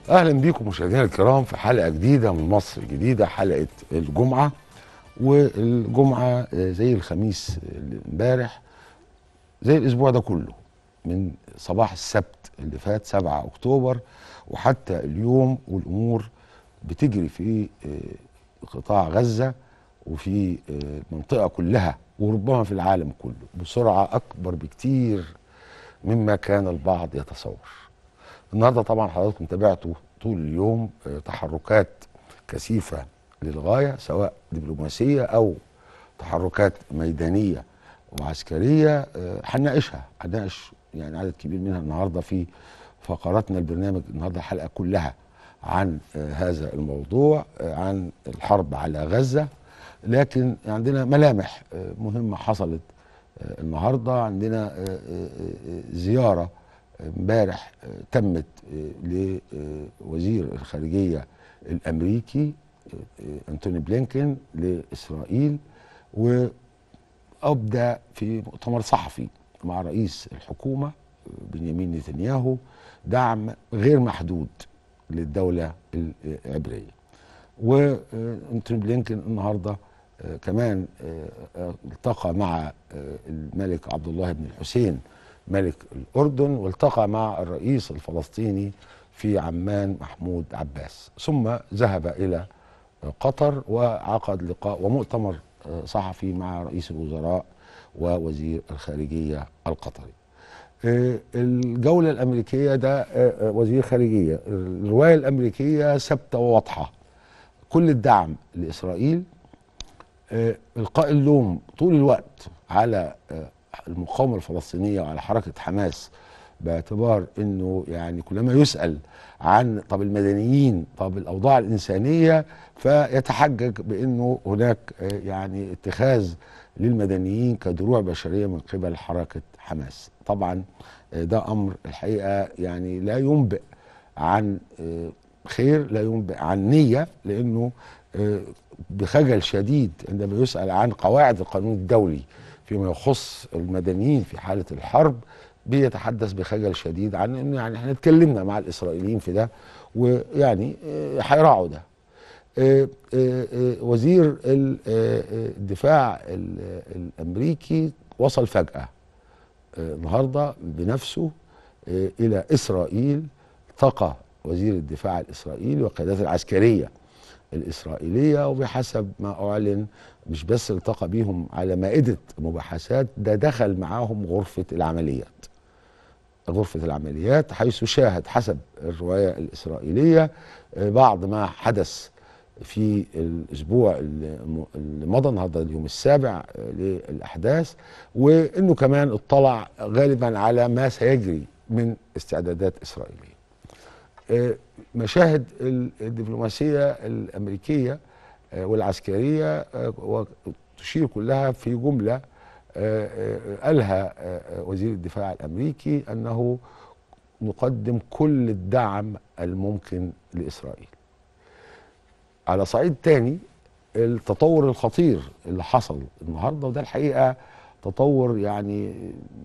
اهلا بيكم مشاهدينا الكرام في حلقه جديده من مصر الجديده حلقه الجمعه والجمعه آه، زي الخميس امبارح زي الاسبوع ده كله من صباح السبت اللي فات 7 اكتوبر وحتى اليوم والامور بتجري في آه، قطاع غزه وفي آه، المنطقه كلها وربما في العالم كله بسرعه اكبر بكتير مما كان البعض يتصور النهارده طبعا حضراتكم تابعتوا طول اليوم آه، تحركات كثيفه للغايه سواء دبلوماسيه او تحركات ميدانيه وعسكريه آه، هنناقشها هنناقش يعني عدد كبير منها النهارده في فقراتنا البرنامج النهارده الحلقه كلها عن آه، هذا الموضوع آه، عن الحرب على غزه لكن عندنا ملامح آه، مهمه حصلت آه، النهارده عندنا آه، آه، آه، زياره امبارح آه، تمت آه، لوزير الخارجيه الامريكي آه، آه، انتوني بلينكن لاسرائيل وابدى في مؤتمر صحفي مع رئيس الحكومه آه، بنيامين نتنياهو دعم غير محدود للدوله العبريه وانتوني بلينكن النهارده آه، كمان آه، آه، التقى مع آه، الملك عبد الله بن الحسين ملك الأردن والتقى مع الرئيس الفلسطيني في عمان محمود عباس ثم ذهب إلى قطر وعقد لقاء ومؤتمر آه، صحفي مع رئيس الوزراء ووزير الخارجية القطري آه، الجولة الأمريكية ده آه، آه، وزير خارجية الرواية الأمريكية ثابتة وواضحة كل الدعم لإسرائيل آه، إلقاء اللوم طول الوقت على آه، المقاومة الفلسطينية وعلى حركة حماس باعتبار انه يعني كلما يسأل عن طب المدنيين طب الاوضاع الانسانية فيتحجج بانه هناك آه، يعني اتخاذ للمدنيين كدروع بشرية من قبل حركة حماس طبعا آه، ده امر الحقيقة يعني لا ينبئ عن آه، خير لا ينبئ عن نية لانه آه، بخجل شديد عندما يسأل عن قواعد القانون الدولي فيما يخص المدنيين في حالة الحرب بيتحدث بخجل شديد عن انه يعني احنا اتكلمنا مع الاسرائيليين في ده ويعني آه، هيراعوا ده آه، آه، آه، وزير ال- آه، آه، الدفاع ال- الامريكي وصل فجأة آه، النهارده بنفسه آه، الى اسرائيل التقى وزير الدفاع الاسرائيلي والقيادات العسكريه الاسرائيليه وبحسب ما اعلن مش بس التقى بيهم على مائده مباحثات ده دخل معاهم غرفه العمليات غرفه العمليات حيث شاهد حسب الروايه الاسرائيليه آه، بعض ما حدث في الاسبوع اللي اللي مضى النهارده اليوم السابع آه، للاحداث وانه كمان اطلع غالبا على ما سيجري من استعدادات اسرائيليه. آه، مشاهد ال- الدبلوماسيه الامريكيه آه، والعسكريه آه، وتشير كلها في جمله آه، آه، قالها آه، آه، وزير الدفاع الامريكي انه نقدم كل الدعم الممكن لاسرائيل. على صعيد تاني التطور الخطير اللي حصل النهارده وده الحقيقه تطور يعني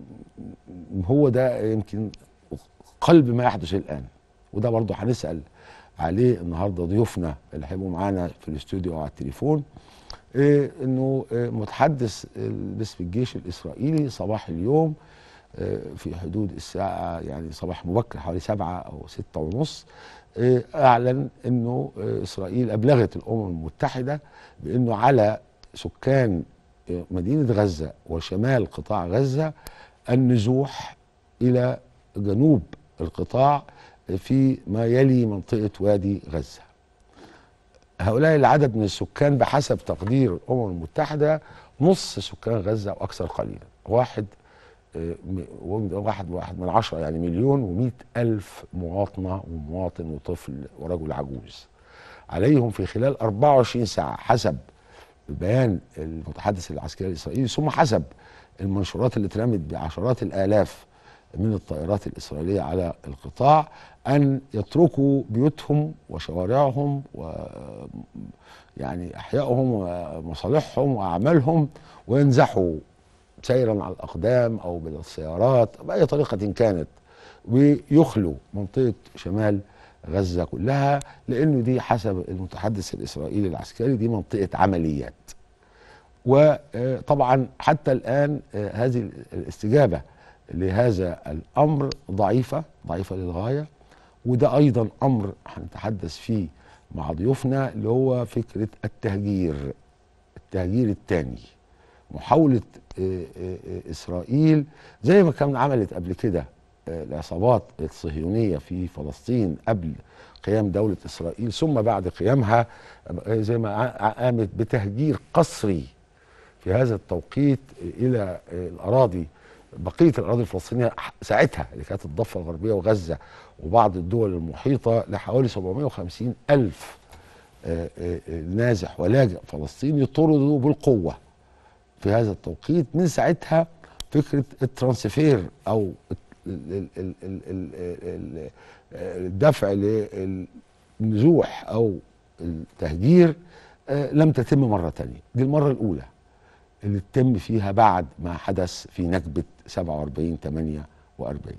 هو ده يمكن قلب ما يحدث الان وده برضه هنسال عليه النهارده ضيوفنا اللي هيبقوا معانا في الاستوديو او على التليفون إيه انه إيه متحدث باسم الجيش الاسرائيلي صباح اليوم آه، في حدود الساعة يعني صباح مبكر حوالي سبعة أو ستة ونص آه، أعلن أنه آه، إسرائيل أبلغت الأمم المتحدة بأنه على سكان آه، مدينة غزة وشمال قطاع غزة النزوح إلى جنوب القطاع في ما يلي منطقة وادي غزة هؤلاء العدد من السكان بحسب تقدير الأمم المتحدة نص سكان غزة وأكثر قليلا واحد آه، م- واحد واحد من عشرة يعني مليون ومئة ألف مواطنة ومواطن وطفل ورجل عجوز عليهم في خلال 24 ساعة حسب بيان المتحدث العسكري الإسرائيلي ثم حسب المنشورات اللي اترمت بعشرات الآلاف من الطائرات الإسرائيلية على القطاع أن يتركوا بيوتهم وشوارعهم و يعني أحيائهم ومصالحهم وأعمالهم وينزحوا سيرا على الأقدام أو بالسيارات بأي طريقة كانت ويخلوا منطقة شمال غزه كلها لانه دي حسب المتحدث الاسرائيلي العسكري دي منطقه عمليات وطبعا حتى الان آه، هذه الاستجابه لهذا الامر ضعيفه ضعيفه للغايه وده ايضا امر هنتحدث فيه مع ضيوفنا اللي هو فكره التهجير التهجير الثاني محاوله آه، آه، آه، اسرائيل زي ما كان عملت قبل كده آه، العصابات الصهيونيه في فلسطين قبل قيام دوله اسرائيل ثم بعد قيامها آه، زي ما ع- قامت بتهجير قسري في هذا التوقيت الى آه، الاراضي بقيه الاراضي الفلسطينيه ساعتها اللي كانت الضفه الغربيه وغزه وبعض الدول المحيطه لحوالي 750 الف آه، آه، آه، نازح ولاجئ فلسطيني طردوا بالقوه في هذا التوقيت من ساعتها فكره الترانسفير او ال- ال- ال- ال- ال- ال- الدفع للنزوح او التهجير آه، لم تتم مره تانية دي المره الاولى اللي تتم فيها بعد ما حدث في نكبه 47 48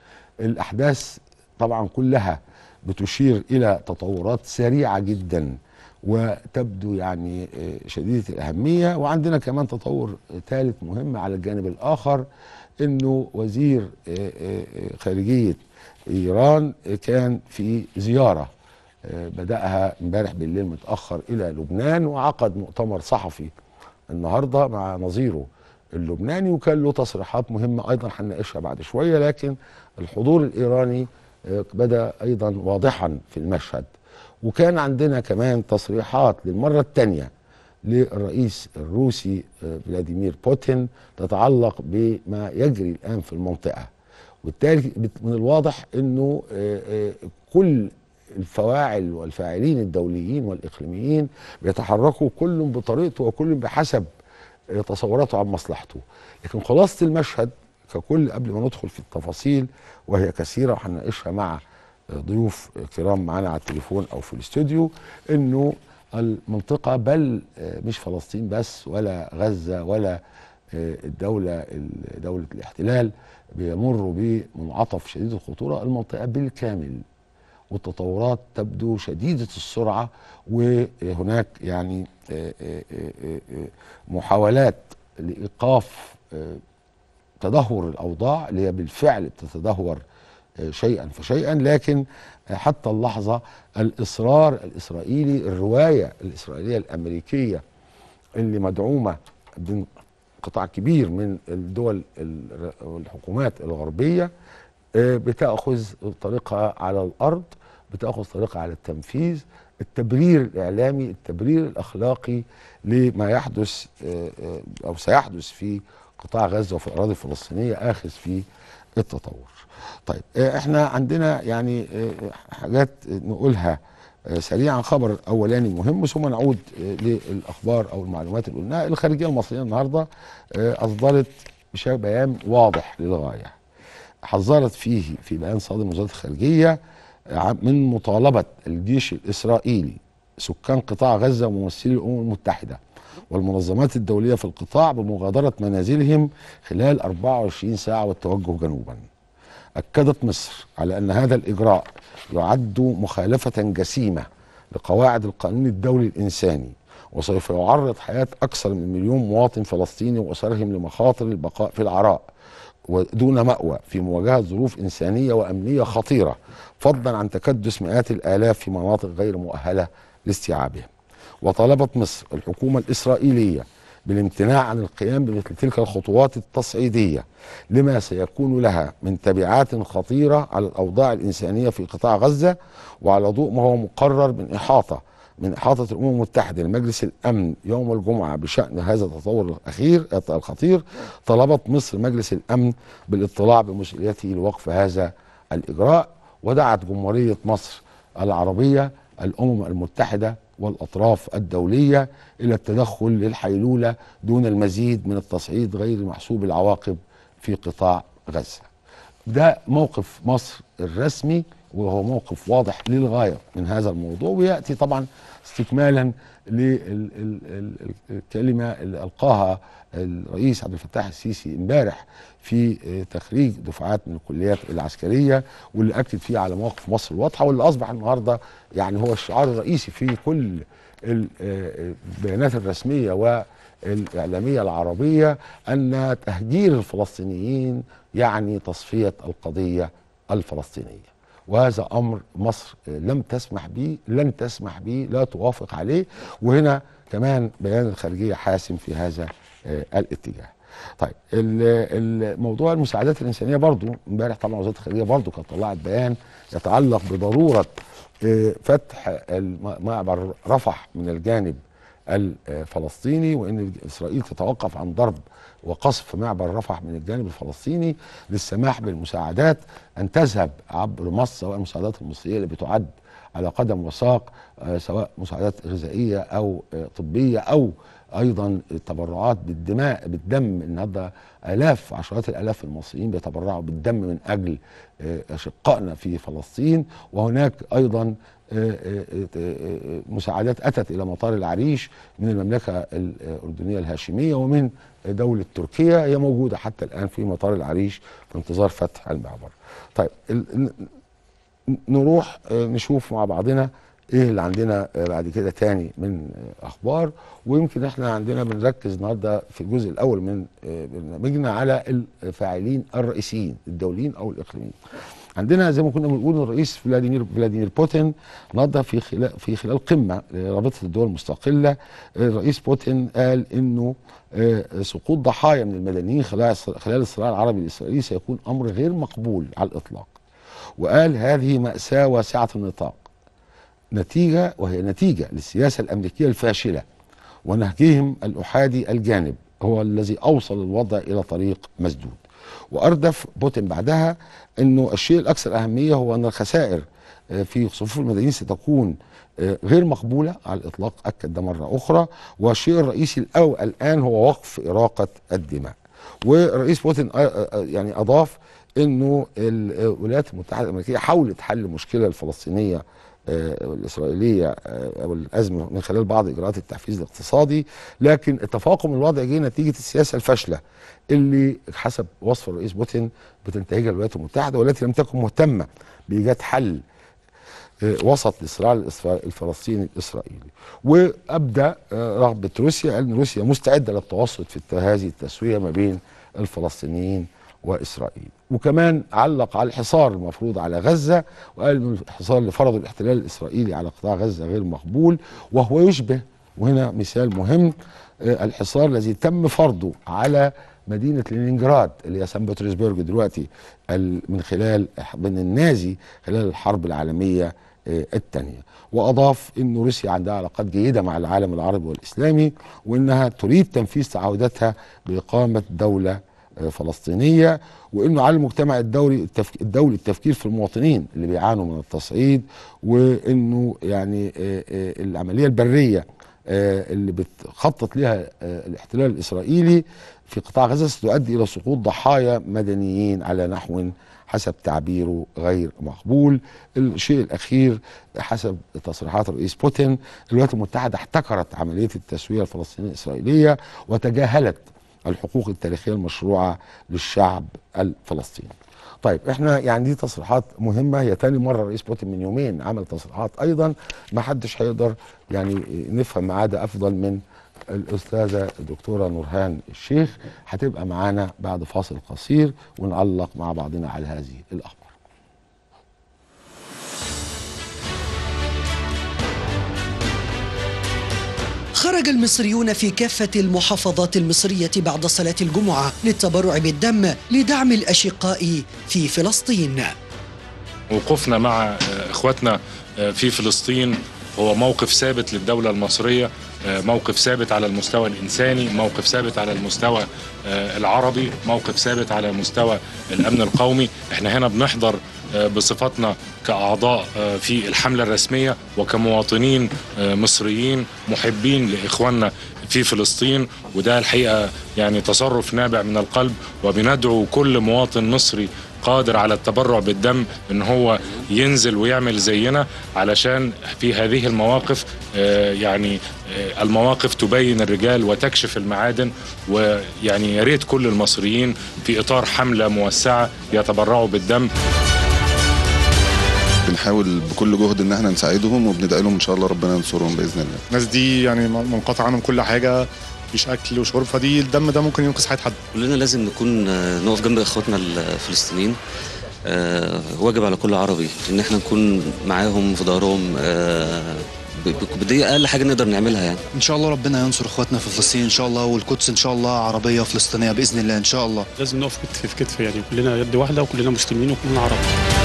الاحداث طبعا كلها بتشير الى تطورات سريعه جدا وتبدو يعني آه، شديده الاهميه وعندنا كمان تطور ثالث مهم على الجانب الاخر انه وزير آه، آه، آه، خارجيه ايران كان في زياره آه، بداها امبارح بالليل متاخر الى لبنان وعقد مؤتمر صحفي النهارده مع نظيره اللبناني وكان له تصريحات مهمه ايضا هنناقشها بعد شويه لكن الحضور الايراني آه، بدا ايضا واضحا في المشهد وكان عندنا كمان تصريحات للمره الثانيه للرئيس الروسي آه، فلاديمير بوتين تتعلق بما يجري الان في المنطقه وبالتالي بت- من الواضح انه آه، آه، كل الفواعل والفاعلين الدوليين والاقليميين بيتحركوا كل بطريقته وكل بحسب آه، تصوراته عن مصلحته لكن خلاصه المشهد ككل قبل ما ندخل في التفاصيل وهي كثيره وهنناقشها مع آه، ضيوف كرام معانا على التليفون او في الاستوديو انه المنطقه بل آه، مش فلسطين بس ولا غزه ولا آه، الدوله ال- دوله الاحتلال بيمروا بمنعطف شديد الخطوره المنطقه بالكامل والتطورات تبدو شديدة السرعة وهناك يعني آه، آه، آه، آه، محاولات لإيقاف آه، تدهور الأوضاع اللي هي بالفعل بتتدهور آه، شيئا فشيئا لكن آه، حتى اللحظة الإصرار الإسرائيلي الرواية الإسرائيلية الأمريكية اللي مدعومة من قطاع كبير من الدول ال- والحكومات الغربية آه، بتاخذ طريقها على الارض بتاخذ طريقها على التنفيذ التبرير الاعلامي التبرير الاخلاقي لما يحدث آه، آه، او سيحدث في قطاع غزه وفي الاراضي الفلسطينيه اخذ في التطور. طيب آه، احنا عندنا يعني آه، حاجات نقولها آه، سريعا خبر اولاني مهم ثم نعود آه، للاخبار او المعلومات اللي قلناها الخارجيه المصريه النهارده آه، اصدرت بشكل بيان واضح للغايه حذرت فيه في بيان صادر من وزاره الخارجيه ع- من مطالبه الجيش الاسرائيلي سكان قطاع غزه وممثلي الامم المتحده والمنظمات الدوليه في القطاع بمغادره منازلهم خلال 24 ساعه والتوجه جنوبا. اكدت مصر على ان هذا الاجراء يعد مخالفه جسيمه لقواعد القانون الدولي الانساني وسوف يعرض حياه اكثر من مليون مواطن فلسطيني واسرهم لمخاطر البقاء في العراء ودون مأوى في مواجهة ظروف إنسانية وأمنية خطيرة فضلا عن تكدس مئات الآلاف في مناطق غير مؤهلة لاستيعابهم وطالبت مصر الحكومة الإسرائيلية بالامتناع عن القيام بمثل تلك الخطوات التصعيدية لما سيكون لها من تبعات خطيرة على الأوضاع الإنسانية في قطاع غزة وعلى ضوء ما هو مقرر من إحاطة من إحاطة الأمم المتحدة لمجلس الأمن يوم الجمعة بشأن هذا التطور الأخير الخطير طلبت مصر مجلس الأمن بالاطلاع بمسؤوليته لوقف هذا الإجراء ودعت جمهورية مصر العربية الأمم المتحدة والأطراف الدولية إلى التدخل للحيلولة دون المزيد من التصعيد غير محسوب العواقب في قطاع غزة ده موقف مصر الرسمي وهو موقف واضح للغايه من هذا الموضوع وياتي طبعا استكمالا للكلمه اللي القاها الرئيس عبد الفتاح السيسي امبارح في تخريج دفعات من الكليات العسكريه واللي اكد فيه على مواقف مصر الواضحه واللي اصبح النهارده يعني هو الشعار الرئيسي في كل البيانات الرسميه والاعلاميه العربيه ان تهجير الفلسطينيين يعني تصفيه القضيه الفلسطينيه وهذا امر مصر لم تسمح به لن تسمح به لا توافق عليه وهنا كمان بيان الخارجيه حاسم في هذا الاتجاه طيب الموضوع المساعدات الانسانيه برضو امبارح طبعا وزاره الخارجيه برضو كانت طلعت بيان يتعلق بضروره فتح معبر رفح من الجانب الفلسطيني وان اسرائيل تتوقف عن ضرب وقصف معبر رفح من الجانب الفلسطيني للسماح بالمساعدات ان تذهب عبر مصر سواء المساعدات المصريه اللي بتعد على قدم وساق سواء مساعدات غذائيه او طبيه او ايضا التبرعات بالدماء بالدم النهارده الاف عشرات الالاف المصريين بيتبرعوا بالدم من اجل اشقائنا في فلسطين وهناك ايضا مساعدات اتت الى مطار العريش من المملكه الاردنيه الهاشميه ومن دوله تركيا هي موجوده حتى الان في مطار العريش في انتظار فتح المعبر. طيب نروح نشوف مع بعضنا ايه اللي عندنا بعد كده تاني من اخبار ويمكن احنا عندنا بنركز النهارده في الجزء الاول من برنامجنا على الفاعلين الرئيسيين الدوليين او الاقليميين. عندنا زي ما كنا بنقول الرئيس فلاديمير فلاديمير بوتين النهارده في خلال في خلال قمه لرابطه الدول المستقله الرئيس بوتين قال انه سقوط ضحايا من المدنيين خلال خلال الصراع العربي الاسرائيلي سيكون امر غير مقبول على الاطلاق. وقال هذه ماساه واسعه النطاق. نتيجه وهي نتيجه للسياسه الامريكيه الفاشله ونهجهم الاحادي الجانب هو الذي اوصل الوضع الى طريق مسدود. واردف بوتين بعدها انه الشيء الاكثر اهميه هو ان الخسائر في صفوف المدنيين ستكون غير مقبوله على الاطلاق اكد ده مره اخرى والشيء الرئيسي الاول الان هو وقف اراقه الدماء والرئيس بوتين يعني اضاف انه الولايات المتحده الامريكيه حاولت حل المشكله الفلسطينيه الاسرائيليه او الازمه من خلال بعض اجراءات التحفيز الاقتصادي لكن تفاقم الوضع جه نتيجه السياسه الفاشله اللي حسب وصف الرئيس بوتين بتنتهجها الولايات المتحده والتي لم تكن مهتمه بايجاد حل وسط للصراع الفلسطيني الاسرائيلي وابدى رغبه روسيا ان روسيا مستعده للتوسط في هذه التسويه ما بين الفلسطينيين واسرائيل وكمان علق على الحصار المفروض على غزه وقال ان الحصار اللي فرضه الاحتلال الاسرائيلي على قطاع غزه غير مقبول وهو يشبه وهنا مثال مهم الحصار الذي تم فرضه على مدينه لينينجراد اللي هي سان بطرسبرج دلوقتي من خلال من النازي خلال الحرب العالميه الثانيه واضاف ان روسيا عندها علاقات جيده مع العالم العربي والاسلامي وانها تريد تنفيذ تعهداتها باقامه دوله فلسطينيه وانه على المجتمع الدولي الدولي التفكير في المواطنين اللي بيعانوا من التصعيد وانه يعني العمليه البريه اللي بتخطط لها الاحتلال الاسرائيلي في قطاع غزه ستؤدي الى سقوط ضحايا مدنيين على نحو حسب تعبيره غير مقبول الشيء الاخير حسب تصريحات الرئيس بوتين الولايات المتحده احتكرت عمليه التسويه الفلسطينيه الاسرائيليه وتجاهلت الحقوق التاريخيه المشروعه للشعب الفلسطيني. طيب احنا يعني دي تصريحات مهمه هي تاني مره الرئيس بوتين من يومين عمل تصريحات ايضا ما حدش هيقدر يعني نفهم معاه ده افضل من الاستاذه الدكتوره نورهان الشيخ هتبقى معانا بعد فاصل قصير ونعلق مع بعضنا على هذه الاخبار. خرج المصريون في كافة المحافظات المصرية بعد صلاة الجمعة للتبرع بالدم لدعم الأشقاء في فلسطين وقوفنا مع إخواتنا في فلسطين هو موقف ثابت للدولة المصرية موقف ثابت على المستوى الإنساني موقف ثابت على المستوى العربي موقف ثابت على مستوى الأمن القومي احنا هنا بنحضر بصفتنا كأعضاء في الحملة الرسمية وكمواطنين مصريين محبين لإخواننا في فلسطين وده الحقيقه يعني تصرف نابع من القلب وبندعو كل مواطن مصري قادر على التبرع بالدم ان هو ينزل ويعمل زينا علشان في هذه المواقف آه، يعني آه، المواقف تبين الرجال وتكشف المعادن ويعني يا ريت كل المصريين في اطار حمله موسعه يتبرعوا بالدم بنحاول بكل جهد ان احنا نساعدهم وبندعي لهم ان شاء الله ربنا ينصرهم باذن الله الناس دي يعني منقطع عنهم كل حاجه مفيش اكل وشرب فدي الدم ده ممكن ينقذ حياه حد كلنا لازم نكون آه، نقف جنب اخواتنا الفلسطينيين آه، واجب على كل عربي ان احنا نكون معاهم في ظهرهم آه، ب- ب- دي اقل حاجه نقدر نعملها يعني ان شاء الله ربنا ينصر اخواتنا في فلسطين ان شاء الله والقدس ان شاء الله عربيه فلسطينيه باذن الله ان شاء الله لازم نقف كتف في كتف يعني كلنا يد واحده وكلنا مسلمين وكلنا عرب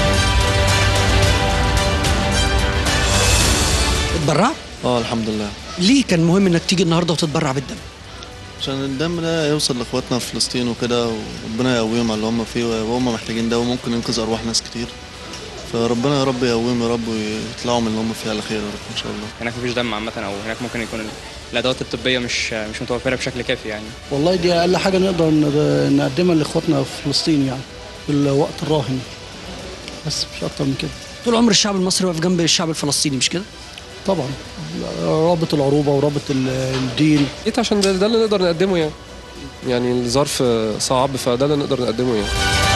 اتبرعت اه الحمد لله ليه كان مهم انك تيجي النهارده وتتبرع بالدم عشان الدم ده يوصل لاخواتنا في فلسطين وكده وربنا يقويهم على اللي هم فيه وهم محتاجين ده وممكن ينقذ ارواح ناس كتير فربنا يا رب يقويهم يا رب ويطلعوا من اللي هم فيه على خير يا رب ان شاء الله هناك مفيش دم عامة أو هناك ممكن يكون الأدوات الطبية مش مش متوفرة بشكل كافي يعني والله دي اقل حاجه نقدر ن- نقدمها لاخواتنا في فلسطين يعني في الوقت الراهن بس مش اكتر من كده طول عمر الشعب المصري واقف جنب الشعب الفلسطيني مش كده طبعا رابط العروبه ورابط ال- الدين جيت عشان ده, ده اللي نقدر نقدمه يعني يعني الظرف صعب فده اللي نقدر نقدمه يعني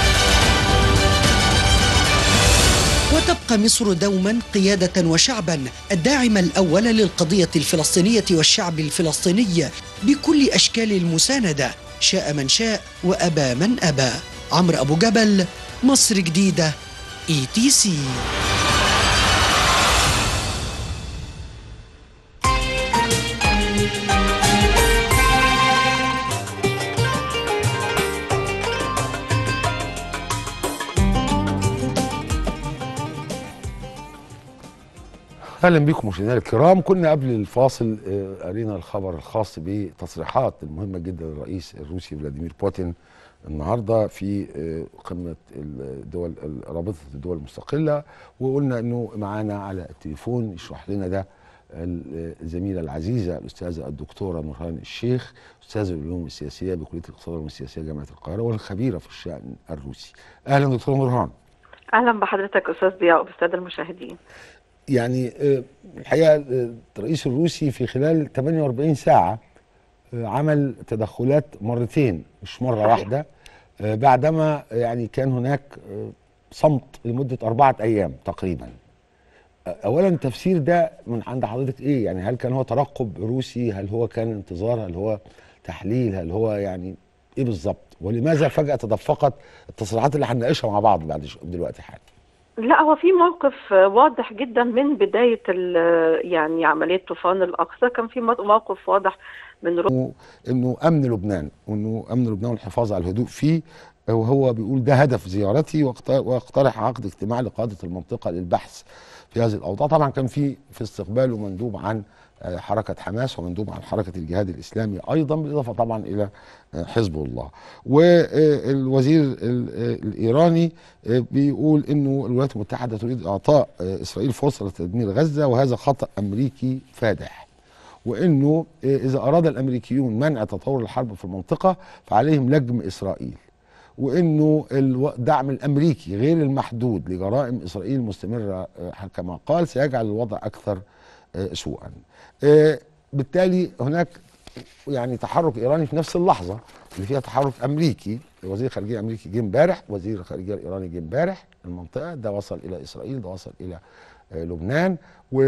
وتبقى مصر دوما قيادة وشعبا الداعم الأول للقضية الفلسطينية والشعب الفلسطيني بكل أشكال المساندة شاء من شاء وأبى من أبى عمرو أبو جبل مصر جديدة اي تي سي اهلا بكم مشاهدينا الكرام كنا قبل الفاصل آه، قرينا الخبر الخاص بتصريحات المهمه جدا للرئيس الروسي فلاديمير بوتين النهارده في آه، قمه الدول رابطه الدول المستقله وقلنا انه معانا على التليفون يشرح لنا ده الزميله العزيزه الاستاذه الدكتوره نورهان الشيخ استاذه العلوم السياسيه بكليه الاقتصاد والعلوم السياسيه جامعه القاهره والخبيره في الشان الروسي اهلا دكتوره نورهان اهلا بحضرتك استاذ ضياء وبالساده المشاهدين يعني آه، الحقيقه آه، الرئيس الروسي في خلال 48 ساعه آه، عمل تدخلات مرتين مش مره صحيح. واحده آه، بعدما يعني كان هناك آه، صمت لمده اربعه ايام تقريبا آه، اولا تفسير ده من عند حضرتك ايه يعني هل كان هو ترقب روسي هل هو كان انتظار هل هو تحليل هل هو يعني ايه بالظبط ولماذا فجاه تدفقت التصريحات اللي هنناقشها مع بعض بعد ش- دلوقتي حالا لا هو في موقف واضح جدا من بدايه ال- يعني عمليه طوفان الاقصى كان في مو- موقف واضح من روسيا انه انه امن لبنان وانه امن لبنان والحفاظ على الهدوء فيه وهو بيقول ده هدف زيارتي واقت- واقترح عقد اجتماع لقاده المنطقه للبحث في هذه الاوضاع طبعا كان في في استقباله مندوب عن آه، حركه حماس ومندوب عن حركه الجهاد الاسلامي ايضا بالاضافه طبعا الى آه، حزب الله والوزير ال- آه، الايراني آه، بيقول انه الولايات المتحده تريد اعطاء آه، اسرائيل فرصه لتدمير غزه وهذا خطا امريكي فادح وانه اذا اراد الامريكيون منع تطور الحرب في المنطقه فعليهم لجم اسرائيل وانه الو- الدعم الامريكي غير المحدود لجرائم اسرائيل مستمره آه، كما قال سيجعل الوضع اكثر آه، سوءا. آه، بالتالي هناك يعني تحرك ايراني في نفس اللحظه اللي فيها تحرك امريكي وزير خارجيه امريكي جه امبارح وزير الخارجيه الايراني جه امبارح المنطقه ده وصل الى اسرائيل ده وصل الى آه، لبنان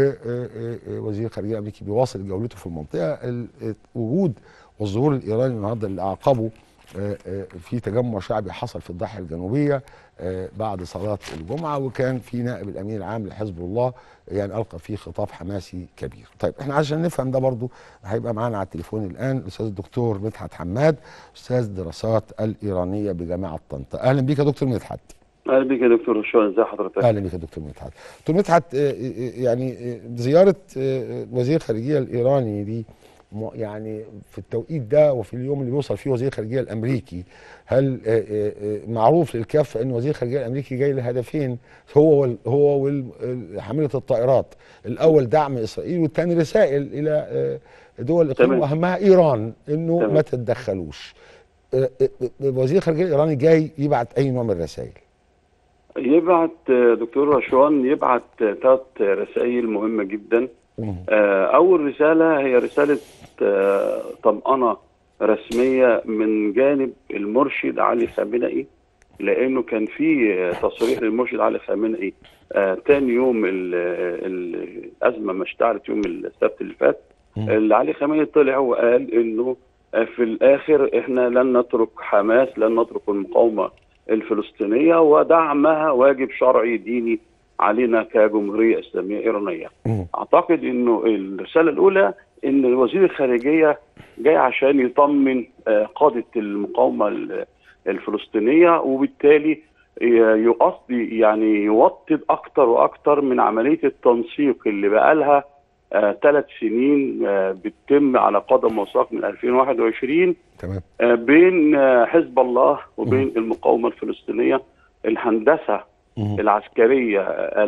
ووزير الخارجيه الامريكي بيواصل جولته في المنطقه ال- آه، وجود والظهور الايراني النهارده اللي اعقبه آه، آه، في تجمع شعبي حصل في الضاحيه الجنوبيه آه، بعد صلاه الجمعه وكان في نائب الامين العام لحزب الله يعني القى فيه خطاب حماسي كبير. طيب احنا عشان نفهم ده برضو هيبقى معانا على التليفون الان الاستاذ الدكتور مدحت حماد استاذ دراسات الايرانيه بجامعه طنطا. اهلا بيك يا دكتور مدحت. اهلا بك يا دكتور شو ازي حضرتك اهلا بك يا دكتور مدحت. دكتور مدحت آه، آه، يعني آه، زياره آه، وزير الخارجيه الايراني دي م- يعني في التوقيت ده وفي اليوم اللي بيوصل فيه وزير الخارجيه الامريكي هل آه، آه، آه، معروف للكافه ان وزير الخارجيه الامريكي جاي لهدفين هو وال هو وحامله الطائرات الاول دعم اسرائيل والثاني رسائل الى آه، دول الاقليم تمام. واهمها ايران انه تمام. ما تتدخلوش آه، آه، آه، وزير الخارجيه الايراني جاي يبعت اي نوع من الرسائل يبعت آه، دكتور رشوان يبعت ثلاث رسائل مهمة جدا آه، أول رسالة هي رسالة آه، طمأنة رسمية من جانب المرشد علي خامنئي لأنه كان في آه، تصريح للمرشد علي خامنئي آه، تاني يوم ال- ال- الأزمة ما اشتعلت يوم السبت اللي فات اللي علي خامنئي طلع وقال إنه آه، في الآخر إحنا لن نترك حماس لن نترك المقاومة الفلسطينية ودعمها واجب شرعي ديني علينا كجمهورية إسلامية إيرانية اعتقد انه الرساله الاولى ان وزير الخارجيه جاي عشان يطمن آه، قاده المقاومه ال- الفلسطينيه وبالتالي ي- يقصدي يعني يوطد اكتر واكتر من عمليه التنسيق اللي بقالها ثلاث سنين آه، بتتم على قدم وساق من 2021 تمام آه، بين آه، حزب الله وبين المقاومه الفلسطينيه الهندسه العسكريه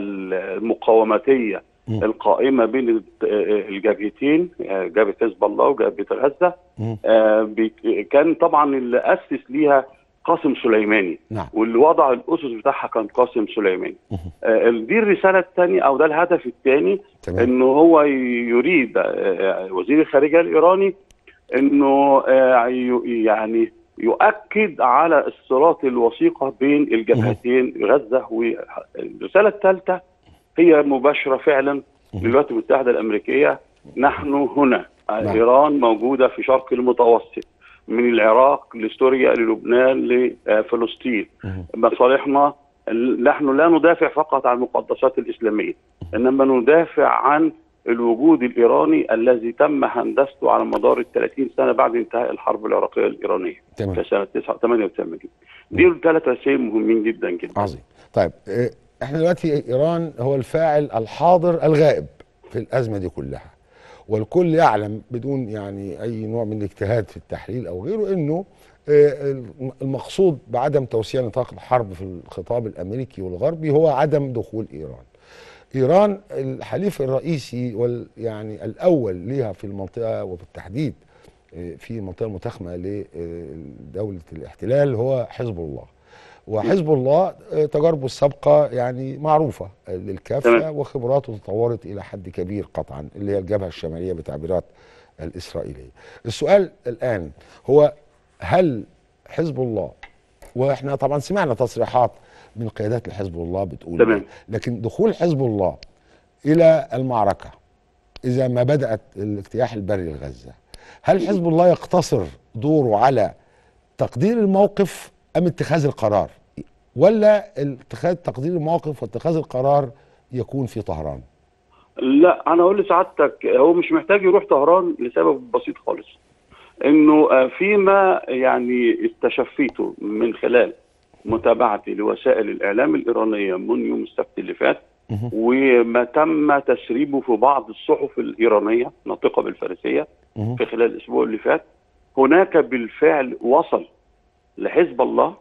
المقاومتيه القائمه بين الت- آه، الجبهتين آه، جبهه حزب الله وجبهه غزه آه، بي- كان طبعا اللي اسس ليها قاسم سليماني نعم. واللي وضع الاسس بتاعها كان قاسم سليماني آه، دي الرساله الثانيه او ده الهدف الثاني انه هو يريد آه، وزير الخارجيه الايراني انه آه، ي- يعني يؤكد على الصلات الوثيقه بين الجبهتين غزه والرساله الثالثه هي مباشره فعلا للولايات المتحده الامريكيه نحن هنا نعم. ايران موجوده في شرق المتوسط من العراق لسوريا للبنان لفلسطين مصالحنا نحن لا ندافع فقط عن المقدسات الاسلاميه انما ندافع عن الوجود الايراني الذي تم هندسته على مدار ال 30 سنه بعد انتهاء الحرب العراقيه الايرانيه تمام. في سنه 89 دي الثلاث رسائل مهمين جدا جدا عظيم طيب آه، احنا دلوقتي ايران هو الفاعل الحاضر الغائب في الازمه دي كلها والكل يعلم بدون يعني اي نوع من الاجتهاد في التحليل او غيره انه آه، المقصود بعدم توسيع نطاق الحرب في الخطاب الامريكي والغربي هو عدم دخول ايران. ايران الحليف الرئيسي وال يعني الاول ليها في المنطقه وبالتحديد آه، في المنطقه المتخمه لدوله الاحتلال هو حزب الله. وحزب الله آه، تجاربه السابقه يعني معروفه آه، للكافه تمام. وخبراته تطورت الى حد كبير قطعا اللي هي الجبهه الشماليه بتعبيرات الاسرائيليه. السؤال الان هو هل حزب الله واحنا طبعا سمعنا تصريحات من قيادات الحزب الله بتقول تمام. ده. لكن دخول حزب الله الى المعركه اذا ما بدات الاجتياح البري لغزه هل حزب الله يقتصر دوره على تقدير الموقف ام اتخاذ القرار ولا اتخاذ تقدير الموقف واتخاذ القرار يكون في طهران لا انا اقول لسعادتك هو مش محتاج يروح طهران لسبب بسيط خالص انه آه، فيما يعني استشفيته من خلال متابعتي لوسائل الاعلام الايرانيه من يوم السبت اللي فات وما تم تسريبه في بعض الصحف الايرانيه ناطقه بالفارسيه في خلال الاسبوع اللي فات هناك بالفعل وصل لحزب الله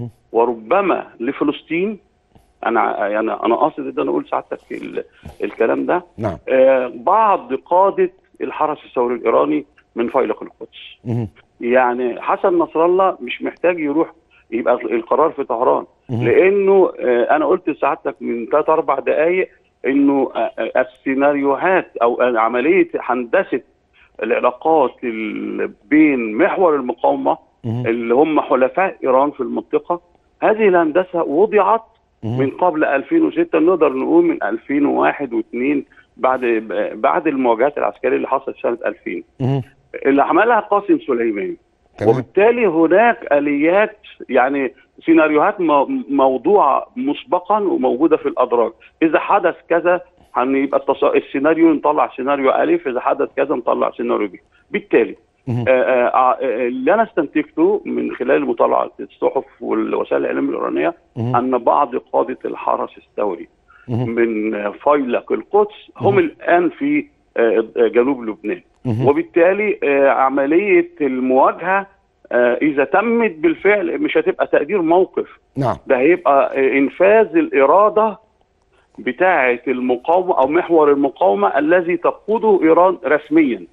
وربما لفلسطين انا يعني انا قاصد ان انا اقول سعادتك ال- الكلام ده نعم آه، بعض قاده الحرس الثوري الايراني من فيلق القدس يعني حسن نصر الله مش محتاج يروح يبقى القرار في طهران لانه آه، انا قلت لسعادتك من ثلاث اربع دقائق انه آه، آه، السيناريوهات او آه، عمليه هندسه العلاقات ال- بين محور المقاومه اللي هم حلفاء ايران في المنطقه هذه الهندسه وضعت من قبل 2006 نقدر نقول من 2001 و2 بعد بعد المواجهات العسكريه اللي حصلت سنه 2000 اللي عملها قاسم سليماني وبالتالي هناك اليات يعني سيناريوهات مو- موضوعه مسبقا وموجوده في الادراج اذا حدث كذا هنبقى التص... السيناريو نطلع سيناريو الف اذا حدث كذا نطلع سيناريو ب بالتالي آه، آه، آه، اللي انا استنتجته من خلال مطالعه الصحف والوسائل الاعلام الايرانيه ان بعض قاده الحرس الثوري من فيلق القدس هم الان في آه، جنوب لبنان وبالتالي آه، عمليه المواجهه آه، اذا تمت بالفعل مش هتبقى تقدير موقف نعم ده هيبقى آه، انفاذ الاراده بتاعه المقاومه او محور المقاومه الذي تقوده ايران رسميا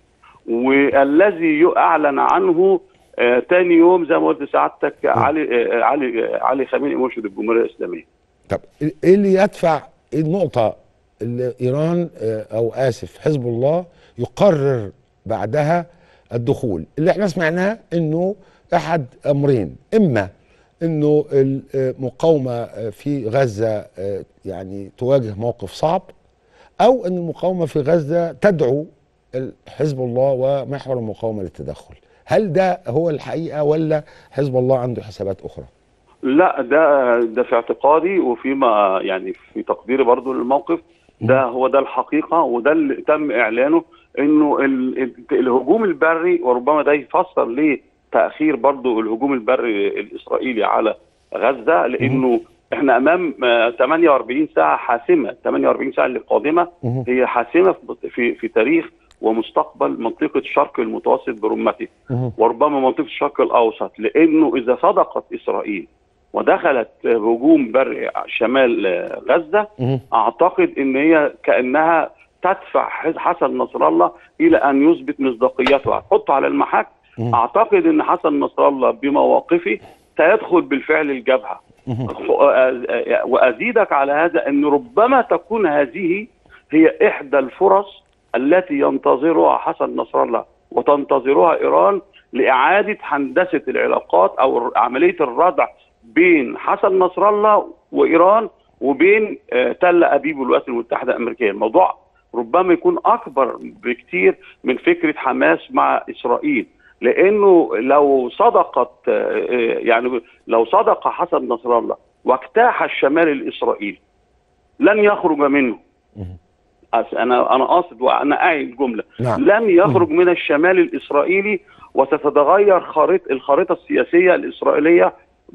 والذي ي- اعلن عنه آه، تاني يوم زي ما قلت سعادتك علي آه، علي آه، علي خامنئي مرشد الجمهوريه الاسلاميه طب ايه اللي يدفع إيه النقطة اللي ايران آه، او اسف حزب الله يقرر بعدها الدخول اللي احنا سمعناه انه احد امرين اما انه المقاومة آه، في غزة آه، يعني تواجه موقف صعب او ان المقاومة في غزة تدعو حزب الله ومحور المقاومة للتدخل هل ده هو الحقيقة ولا حزب الله عنده حسابات اخرى لا ده ده في اعتقادي وفيما يعني في تقديري برضو للموقف ده هو ده الحقيقه وده اللي تم اعلانه انه ال- ال- الهجوم البري وربما ده يفسر ليه تاخير برضو الهجوم البري الاسرائيلي على غزه لانه احنا امام آه، 48 ساعه حاسمه 48 ساعه اللي قادمه مهم. هي حاسمه في- في في تاريخ ومستقبل منطقه الشرق المتوسط برمته مهم. وربما منطقه الشرق الاوسط لانه اذا صدقت اسرائيل ودخلت هجوم بري شمال آه، غزه مهم. اعتقد ان هي كانها تدفع حز- حسن نصر الله الى ان يثبت مصداقيته هتحطه على المحك مم. اعتقد ان حسن نصر الله بمواقفه سيدخل بالفعل الجبهه مهم. وأ- وازيدك على هذا ان ربما تكون هذه هي احدى الفرص التي ينتظرها حسن نصر الله وتنتظرها ايران لاعاده هندسه العلاقات او عمليه الردع بين حسن نصر الله وايران وبين آه، تل ابيب والولايات المتحده الامريكيه الموضوع ربما يكون اكبر بكتير من فكره حماس مع اسرائيل لانه لو صدقت آه، آه، يعني لو صدق حسن نصر الله واجتاح الشمال الاسرائيلي لن يخرج منه أس- انا انا قاصد وانا اعي الجمله نعم. لن يخرج من الشمال الاسرائيلي وستتغير خريطه الخريطه السياسيه الاسرائيليه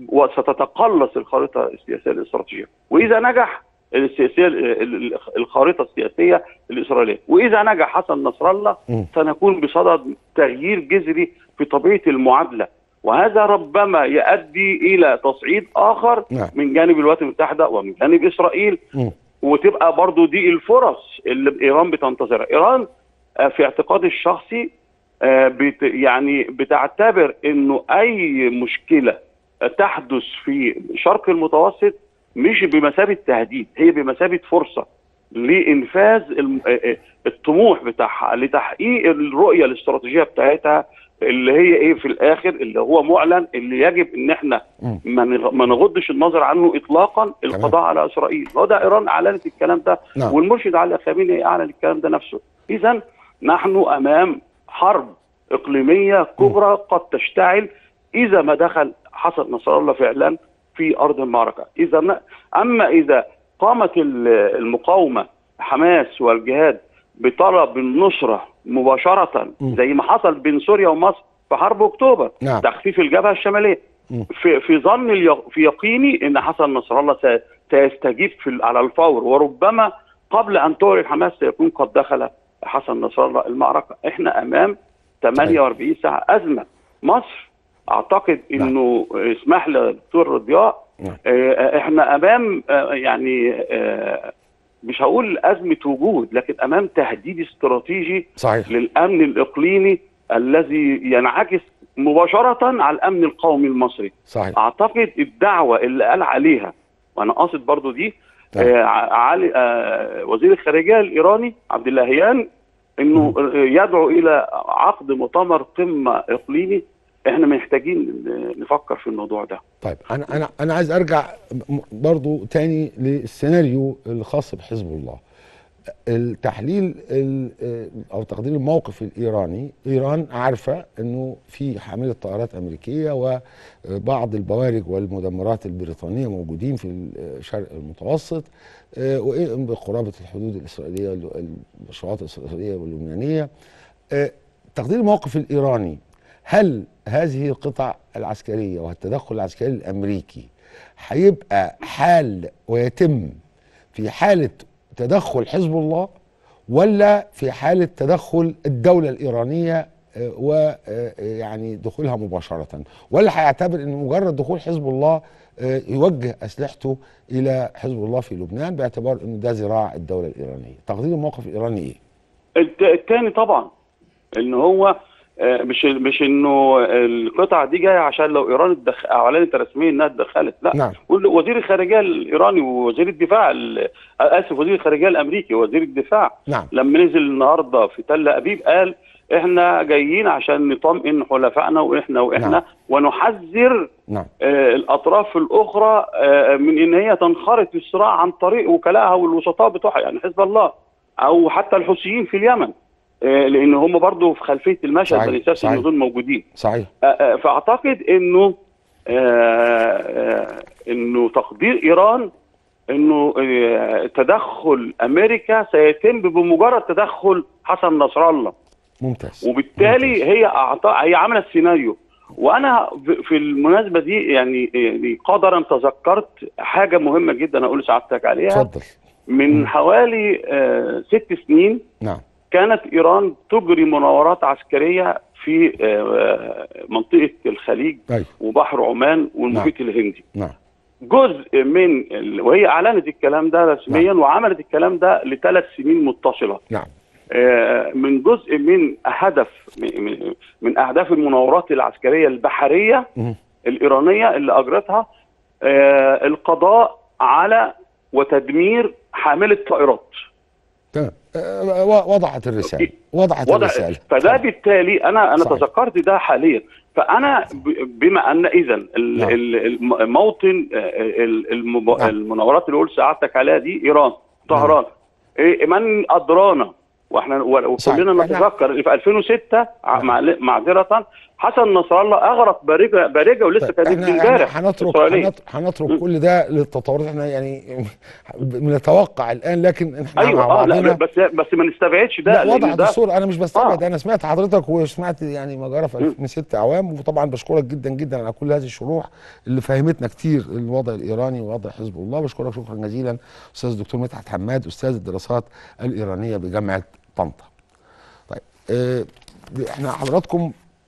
وستتقلص الخريطه السياسيه الاستراتيجيه واذا نجح السياسيه ال- ال- الخريطه السياسيه الاسرائيليه واذا نجح حسن نصر الله مم. سنكون بصدد تغيير جذري في طبيعه المعادله وهذا ربما يؤدي الى تصعيد اخر نعم. من جانب الولايات المتحده ومن جانب اسرائيل مم. وتبقى برضو دي الفرص اللي ايران بتنتظرها ايران آه، في اعتقادي الشخصي آه، بت يعني بتعتبر انه اي مشكله تحدث في شرق المتوسط مش بمثابه تهديد هي بمثابه فرصه لانفاذ الم- آه، آه، الطموح بتاعها لتحقيق الرؤيه الاستراتيجيه بتاعتها اللي هي ايه في الاخر اللي هو معلن اللي يجب ان احنا مم. ما نغ- ما نغضش النظر عنه اطلاقا القضاء على اسرائيل هو ده ايران اعلنت الكلام ده نعم. والمرشد علي خامنئي اعلن الكلام ده نفسه اذا نحن امام حرب اقليميه كبرى قد تشتعل اذا ما دخل حسن نصر الله فعلا في ارض المعركه اذا ن- اما اذا قامت ال- المقاومه حماس والجهاد بطلب النصره مباشره م. زي ما حصل بين سوريا ومصر في حرب اكتوبر نعم. تخفيف الجبهه الشماليه م. في في ظن اليق- في يقيني ان حسن نصر الله سي- سيستجيب في ال- على الفور وربما قبل ان تعلن حماس سيكون قد دخل حسن نصر الله المعركه احنا امام 48 ساعه ازمه مصر اعتقد انه اسمح لي يا دكتور ضياء نعم. آه، احنا امام آه، يعني آه، مش هقول ازمه وجود لكن امام تهديد استراتيجي صحيح للامن الاقليمي الذي ينعكس مباشره على الامن القومي المصري صحيح اعتقد الدعوه اللي قال عليها وانا قاصد برضو دي تمام. آه ع- علي آه وزير الخارجيه الايراني عبد اللهيان انه آه، يدعو الى عقد مؤتمر قمه اقليمي احنا محتاجين نفكر في الموضوع ده طيب انا انا انا عايز ارجع م- برضو تاني للسيناريو الخاص بحزب الله التحليل ال- او تقدير الموقف الايراني ايران عارفه انه في حامله طائرات امريكيه وبعض البوارج والمدمرات البريطانيه موجودين في الشرق المتوسط آه، وإيه بقرابه الحدود الاسرائيليه الشواطئ الاسرائيليه واللبنانيه آه، تقدير الموقف الايراني هل هذه القطع العسكريه والتدخل العسكري الامريكي هيبقى حال ويتم في حاله تدخل حزب الله ولا في حاله تدخل الدوله الايرانيه ويعني دخولها مباشره ولا هيعتبر ان مجرد دخول حزب الله آه، يوجه اسلحته الى حزب الله في لبنان باعتبار انه ده ذراع الدوله الايرانيه تقدير الموقف الايراني ايه الت- التاني طبعا ان هو آه، مش مش انه القطعه دي جايه عشان لو ايران اتدخ- اعلنت رسميا انها اتدخلت لا نعم. كل وزير الخارجيه الايراني ووزير الدفاع ال- اسف وزير الخارجيه الامريكي ووزير الدفاع نعم لما نزل النهارده في تل ابيب قال احنا جايين عشان نطمئن حلفائنا واحنا واحنا نعم. ونحذر نعم آه، الاطراف الاخرى آه، من ان هي تنخرط في الصراع عن طريق وكلائها والوسطاء بتوعها يعني حزب الله او حتى الحوثيين في اليمن آه، لان هم برضو في خلفيه المشهد صحيح، ما ننساش صحيح. ان دول موجودين صحيح آه، آه، فاعتقد انه آه، آه، انه تقدير ايران انه آه، تدخل امريكا سيتم بمجرد تدخل حسن نصر الله ممتاز وبالتالي هي أعطى هي عملت سيناريو وانا ب- في المناسبه دي يعني يعني قدرا تذكرت حاجه مهمه جدا اقول لسعادتك عليها اتفضل من حوالي آه ست سنين نعم كانت ايران تجري مناورات عسكريه في آه منطقه الخليج أيوة. وبحر عمان والمحيط الهندي نعم جزء من ال... وهي اعلنت الكلام ده رسميا وعملت الكلام ده لثلاث سنين متصله نعم آه، من جزء من هدف م- م- من اهداف المناورات العسكريه البحريه مم. الايرانيه اللي اجرتها آه، القضاء على وتدمير حامله طائرات تمام آه، و- وضحت الرسالة وضحت وضع الرسالة فده بالتالي انا انا صحيح. تذكرت ده حاليا فانا ب- بما ان اذا ال- نعم. ال- الم- موطن آه، ال- المب- نعم. المناورات اللي قلت سعادتك عليها دي ايران طهران إيه من ادرانا واحنا و- صحيح. وكلنا إحنا- نتذكر إن في 2006 ع- معل- معذره حسن نصر الله اغرق بارجه بارجه ولسه طيب، كانت احنا امبارح احنا هنترك إسرائيلية. هنت- هنترك كل ده للتطورات احنا يعني بنتوقع الان لكن احنا مع ايوه اه لا بعضنا بس بس ما نستبعدش ده لا لأن وضعت ده- الصورة انا مش بستبعد آه. انا سمعت حضرتك وسمعت يعني ما جرى في 2006 اعوام وطبعا بشكرك جدا جدا على كل هذه الشروح اللي فهمتنا كتير الوضع الايراني ووضع حزب الله بشكرك شكرا جزيلا استاذ الدكتور مدحت حماد استاذ الدراسات الايرانيه بجامعه طنطا طيب اه احنا حضراتكم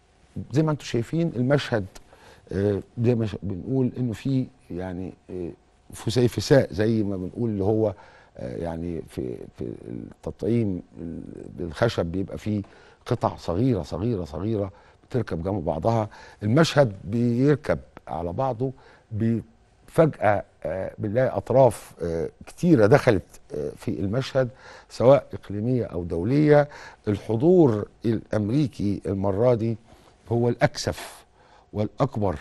زي ما انتم شايفين المشهد آه، زي ما ش- بنقول انه في يعني آه، فسيفساء زي ما بنقول اللي هو آه، يعني في في التطعيم ال- بالخشب بيبقى فيه قطع صغيره صغيره صغيره بتركب جنب بعضها المشهد بيركب على بعضه بي- فجأة آه، بنلاقي أطراف آه، كتيرة دخلت آه، في المشهد سواء إقليمية أو دولية الحضور الأمريكي المرة دي هو الأكثف والأكبر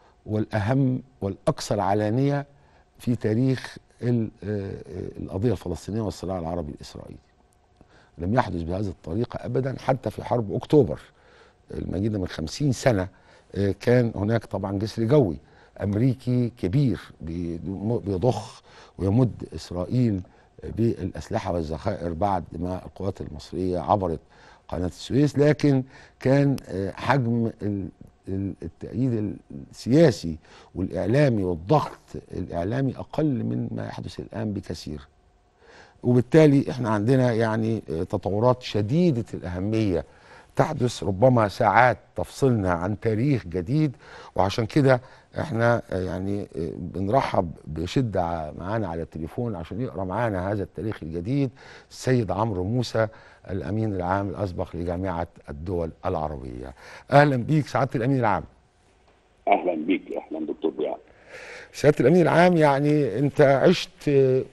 والأهم والأكثر علانية في تاريخ ال- آه، آه، القضية الفلسطينية والصراع العربي الإسرائيلي لم يحدث بهذه الطريقة أبدا حتى في حرب أكتوبر المجيدة من خمسين سنة آه، كان هناك طبعا جسر جوي أمريكي كبير بيضم- بيضخ ويمد إسرائيل بالأسلحة والذخائر بعد ما القوات المصرية عبرت قناة السويس لكن كان آه، حجم ال- ال- التأييد السياسي والإعلامي والضغط الإعلامي أقل من ما يحدث الآن بكثير وبالتالي احنا عندنا يعني آه، تطورات شديدة الأهمية تحدث ربما ساعات تفصلنا عن تاريخ جديد وعشان كده احنا آه، يعني آه، بنرحب بشدة ع- معانا على التليفون عشان يقرا معانا هذا التاريخ الجديد السيد عمرو موسى الأمين العام الأسبق لجامعة الدول العربية أهلا بيك سعادة الأمين العام اهلا بيك اهلا دكتور ضياء سيادة الأمين العام يعني أنت عشت آه،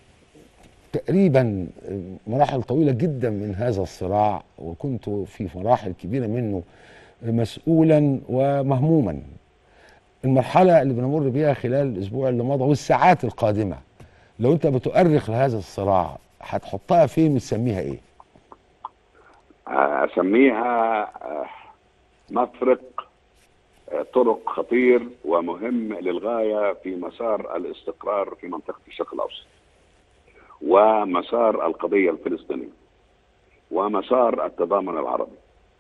تقريبا آه، مراحل طويلة جدا من هذا الصراع وكنت في مراحل كبيرة منه مسؤولا ومهموما المرحلة اللي بنمر بيها خلال الأسبوع اللي مضى والساعات القادمة لو أنت بتؤرخ لهذا الصراع هتحطها فين وتسميها إيه؟ اسميها آه، مفرق آه، طرق خطير ومهم للغايه في مسار الاستقرار في منطقه الشرق الاوسط ومسار القضيه الفلسطينيه ومسار التضامن العربي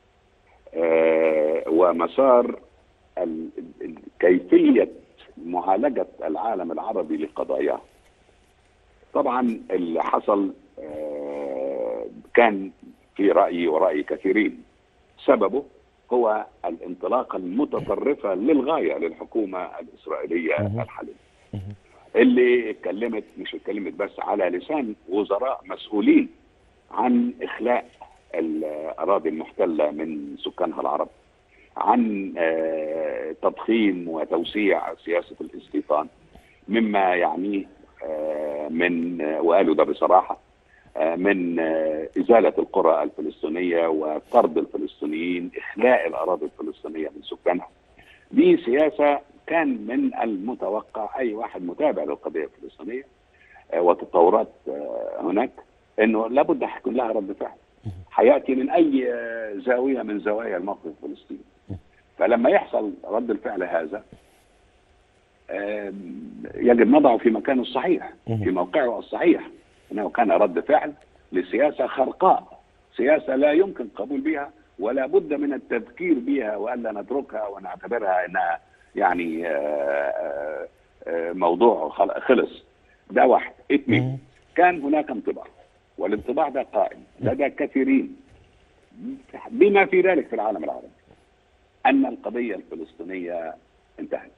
آه، ومسار ال- ال- كيفيه معالجه العالم العربي لقضاياه طبعا اللي حصل آه، كان في رايي وراي كثيرين سببه هو الانطلاقه المتطرفه للغايه للحكومه الاسرائيليه الحاليه اللي اتكلمت مش اتكلمت بس على لسان وزراء مسؤولين عن اخلاء الاراضي المحتله من سكانها العرب عن آه، تضخيم وتوسيع سياسه الاستيطان مما يعنيه آه، من آه، وقالوا ده بصراحه آه، من آه، ازاله القرى الفلسطينيه وطرد الفلسطينيين اخلاء الاراضي الفلسطينيه من سكانها دي سياسه كان من المتوقع اي واحد متابع للقضيه الفلسطينيه آه، والتطورات آه، هناك انه لابد هيكون لها رد فعل هياتي من اي آه، زاويه من زوايا الموقف الفلسطيني فلما يحصل رد الفعل هذا آم، يجب نضعه في مكانه الصحيح في موقعه الصحيح انه كان رد فعل لسياسه خرقاء سياسه لا يمكن القبول بها ولا بد من التذكير بها والا نتركها ونعتبرها انها يعني آه، آه، آه، موضوع خل- خلص ده واحد اثنين كان هناك انطباع والانطباع ده قائم لدى كثيرين بما في ذلك في العالم العربي ان القضيه الفلسطينيه انتهت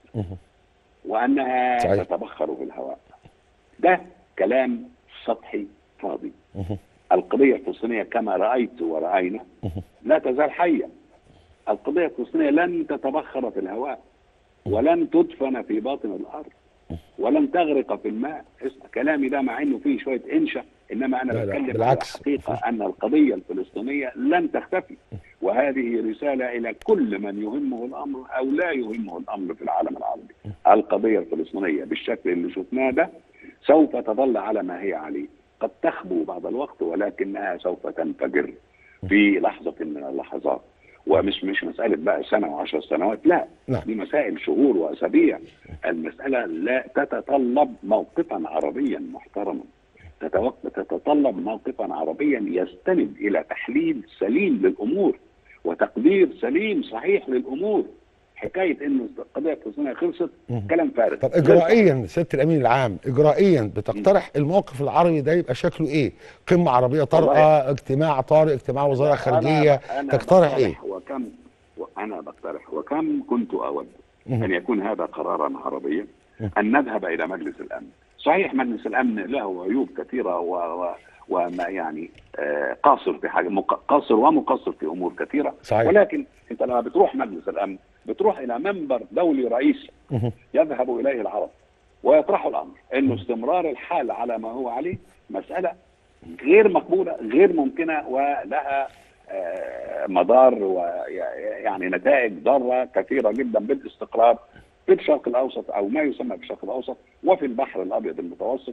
وانها صحيح. تتبخر في الهواء ده كلام سطحي فاضي القضيه الفلسطينيه كما رايت وراينا لا تزال حيه القضيه الفلسطينيه لن تتبخر في الهواء ولن تدفن في باطن الارض ولن تغرق في الماء اسمع كلامي ده مع انه فيه شويه انشا انما انا لا، لا، بتكلم على بالعكس. الحقيقه ان القضيه الفلسطينيه لن تختفي وهذه رساله الى كل من يهمه الامر او لا يهمه الامر في العالم العربي القضيه الفلسطينيه بالشكل اللي شفناه ده سوف تظل على ما هي عليه قد تخبو بعض الوقت ولكنها سوف تنفجر في لحظه من اللحظات ومش مش مساله بقى سنه وعشر سنوات لا نعم. دي مسائل شهور واسابيع المساله لا تتطلب موقفا عربيا محترما تتوق- تتطلب موقفا عربيا يستند الى تحليل سليم للامور وتقدير سليم صحيح للامور حكايه انه القضيه الفلسطينيه خلصت كلام فارغ طب اجرائيا سياده الامين العام اجرائيا بتقترح الموقف العربي ده يبقى شكله ايه؟ قمه عربيه طارئه، اجتماع طارئ، اجتماع وزاره خارجيه، أنا- أنا تقترح ايه؟ بقترح وكم وأنا بقترح وكم كنت أود مهم. أن يكون هذا قرارا عربيا أن نذهب إلى مجلس الأمن صحيح مجلس الأمن له عيوب كثيرة و... و... وما يعني آه، قاصر في حاجة مق- قاصر ومقصر في أمور كثيرة صحيح. ولكن أنت لما بتروح مجلس الأمن بتروح إلى منبر دولي رئيسي مهم. يذهب اليه العرب ويطرحوا الامر انه استمرار الحال على ما هو عليه مساله غير مقبوله غير ممكنه ولها آه، مضار ويعني نتائج ضاره كثيره جدا بالاستقرار في الشرق الاوسط او ما يسمى بالشرق الاوسط وفي البحر الابيض المتوسط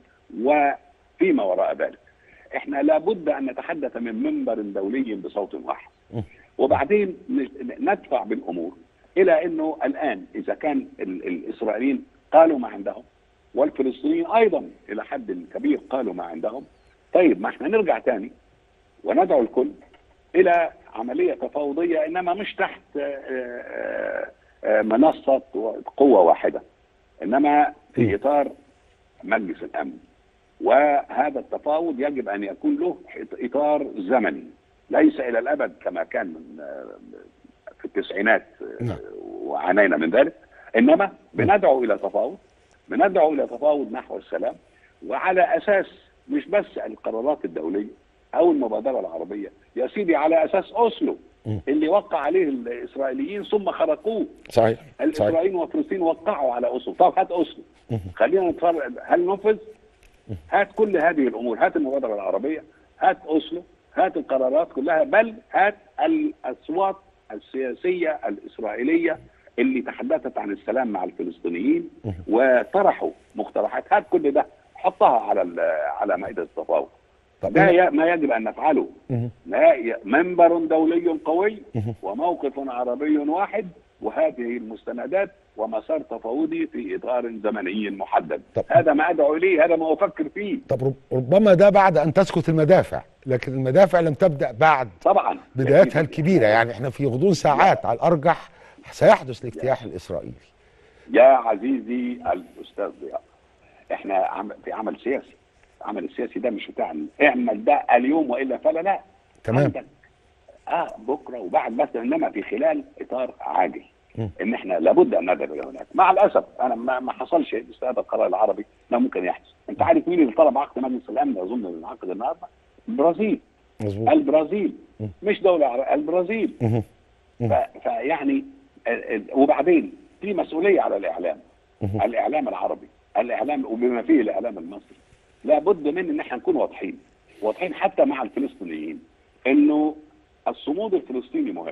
وفيما وراء ذلك. احنا لابد ان نتحدث من منبر دولي بصوت واحد. وبعدين ن- ندفع بالامور الى انه الان اذا كان ال- الاسرائيليين قالوا ما عندهم والفلسطينيين ايضا الى حد كبير قالوا ما عندهم طيب ما احنا نرجع تاني وندعو الكل الى عمليه تفاوضيه انما مش تحت آه، آه، آه، منصه قوه واحده انما في اطار مجلس الامن وهذا التفاوض يجب ان يكون له اطار زمني ليس الى الابد كما كان من آه، في التسعينات آه، نعم. وعانينا من ذلك انما بندعو الى تفاوض بندعو الى تفاوض نحو السلام وعلى اساس مش بس القرارات الدوليه او المبادره العربيه يا سيدي على اساس اوسلو اللي وقع عليه الاسرائيليين ثم خرقوه صحيح صحيح الاسرائيليين وفلسطين وقعوا على اوسلو طب هات اوسلو خلينا نتفرج هل نفذ هات كل هذه الامور هات المبادره العربيه هات اوسلو هات القرارات كلها بل هات الاصوات السياسيه الاسرائيليه اللي تحدثت عن السلام مع الفلسطينيين وطرحوا مقترحات هات كل ده حطها على ال- على مائده التفاوض ده ي- ما يجب ان نفعله مهم. لا ي- منبر دولي قوي وموقف عربي واحد وهذه المستندات ومسار تفاوضي في اطار زمني محدد هذا ما ادعو اليه هذا ما افكر فيه طب رب- ربما ده بعد ان تسكت المدافع لكن المدافع لم تبدا بعد طبعا بدايتها الكبيره يعني احنا في غضون ساعات على الارجح سيحدث الاجتياح الاسرائيلي يا عزيزي الاستاذ ضياء احنا عم في عمل سياسي العمل السياسي ده مش بتاع اعمل ده اليوم والا فلا لا تمام عندك اه بكره وبعد بس انما في خلال اطار عاجل مم. ان احنا لابد ان نذهب الى هناك مع الاسف انا ما, ما حصلش بس هذا القرار العربي انه ممكن يحدث انت عارف مين اللي طلب عقد مجلس الامن اظن اللي انعقد النهارده البرازيل مظبوط البرازيل مش دوله عربيه البرازيل مهم. ف- فيعني ال- ال- وبعدين في مسؤوليه على الاعلام مهم. الاعلام العربي الاعلام وبما فيه الاعلام المصري لابد من ان احنا نكون واضحين واضحين حتى مع الفلسطينيين انه الصمود الفلسطيني مهم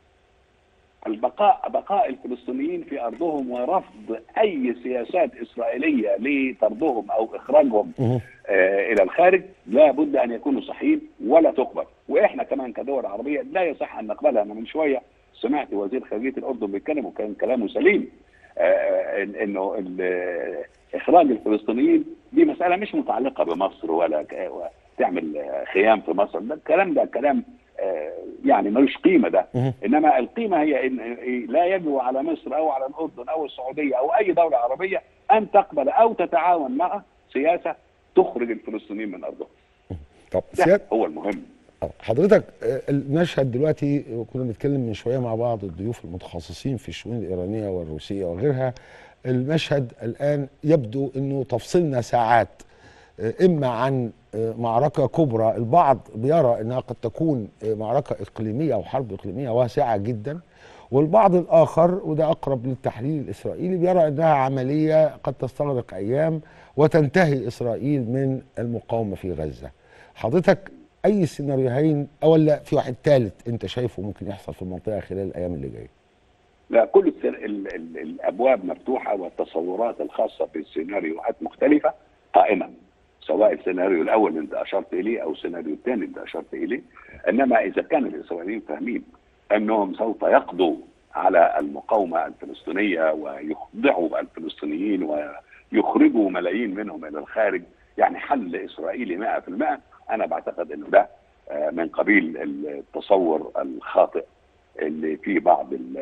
البقاء بقاء الفلسطينيين في ارضهم ورفض اي سياسات اسرائيليه لطردهم او اخراجهم مهم. آه الى الخارج لا بد ان يكونوا صحيين ولا تقبل واحنا كمان كدول عربيه لا يصح ان نقبلها انا من شويه سمعت وزير خارجيه الاردن بيتكلم وكان كلامه سليم آه إن- انه ال- اخراج الفلسطينيين دي مساله مش متعلقه بمصر ولا ك- تعمل آه، خيام في مصر ده الكلام ده كلام آه، يعني ملوش قيمه ده مهم. انما القيمه هي ان إيه، لا يجب على مصر او على الاردن او السعوديه او اي دوله عربيه ان تقبل او تتعاون مع سياسه تخرج الفلسطينيين من ارضهم طب ده سياد هو المهم آه، حضرتك آه، المشهد دلوقتي كنا بنتكلم من شويه مع بعض الضيوف المتخصصين في الشؤون الايرانيه والروسيه وغيرها المشهد الان يبدو انه تفصلنا ساعات آه، اما عن آه، معركه كبرى البعض بيرى انها قد تكون آه، معركه اقليميه او حرب اقليميه واسعه جدا والبعض الاخر وده اقرب للتحليل الاسرائيلي بيرى انها عمليه قد تستغرق ايام وتنتهي اسرائيل من المقاومه في غزه حضرتك اي السيناريوهين او ولا في واحد ثالث انت شايفه ممكن يحصل في المنطقه خلال الايام اللي جايه لا كل السر- ال ال الابواب مفتوحه والتصورات الخاصه بالسيناريوهات مختلفه قائمه سواء السيناريو الاول اللي انت اشرت اليه او السيناريو الثاني اللي انت اشرت اليه انما اذا كان الاسرائيليين فاهمين انهم سوف يقضوا على المقاومه الفلسطينيه ويخضعوا الفلسطينيين ويخرجوا ملايين منهم الى الخارج يعني حل اسرائيلي 100% انا بعتقد انه ده آه، من قبيل التصور الخاطئ اللي فيه بعض ال-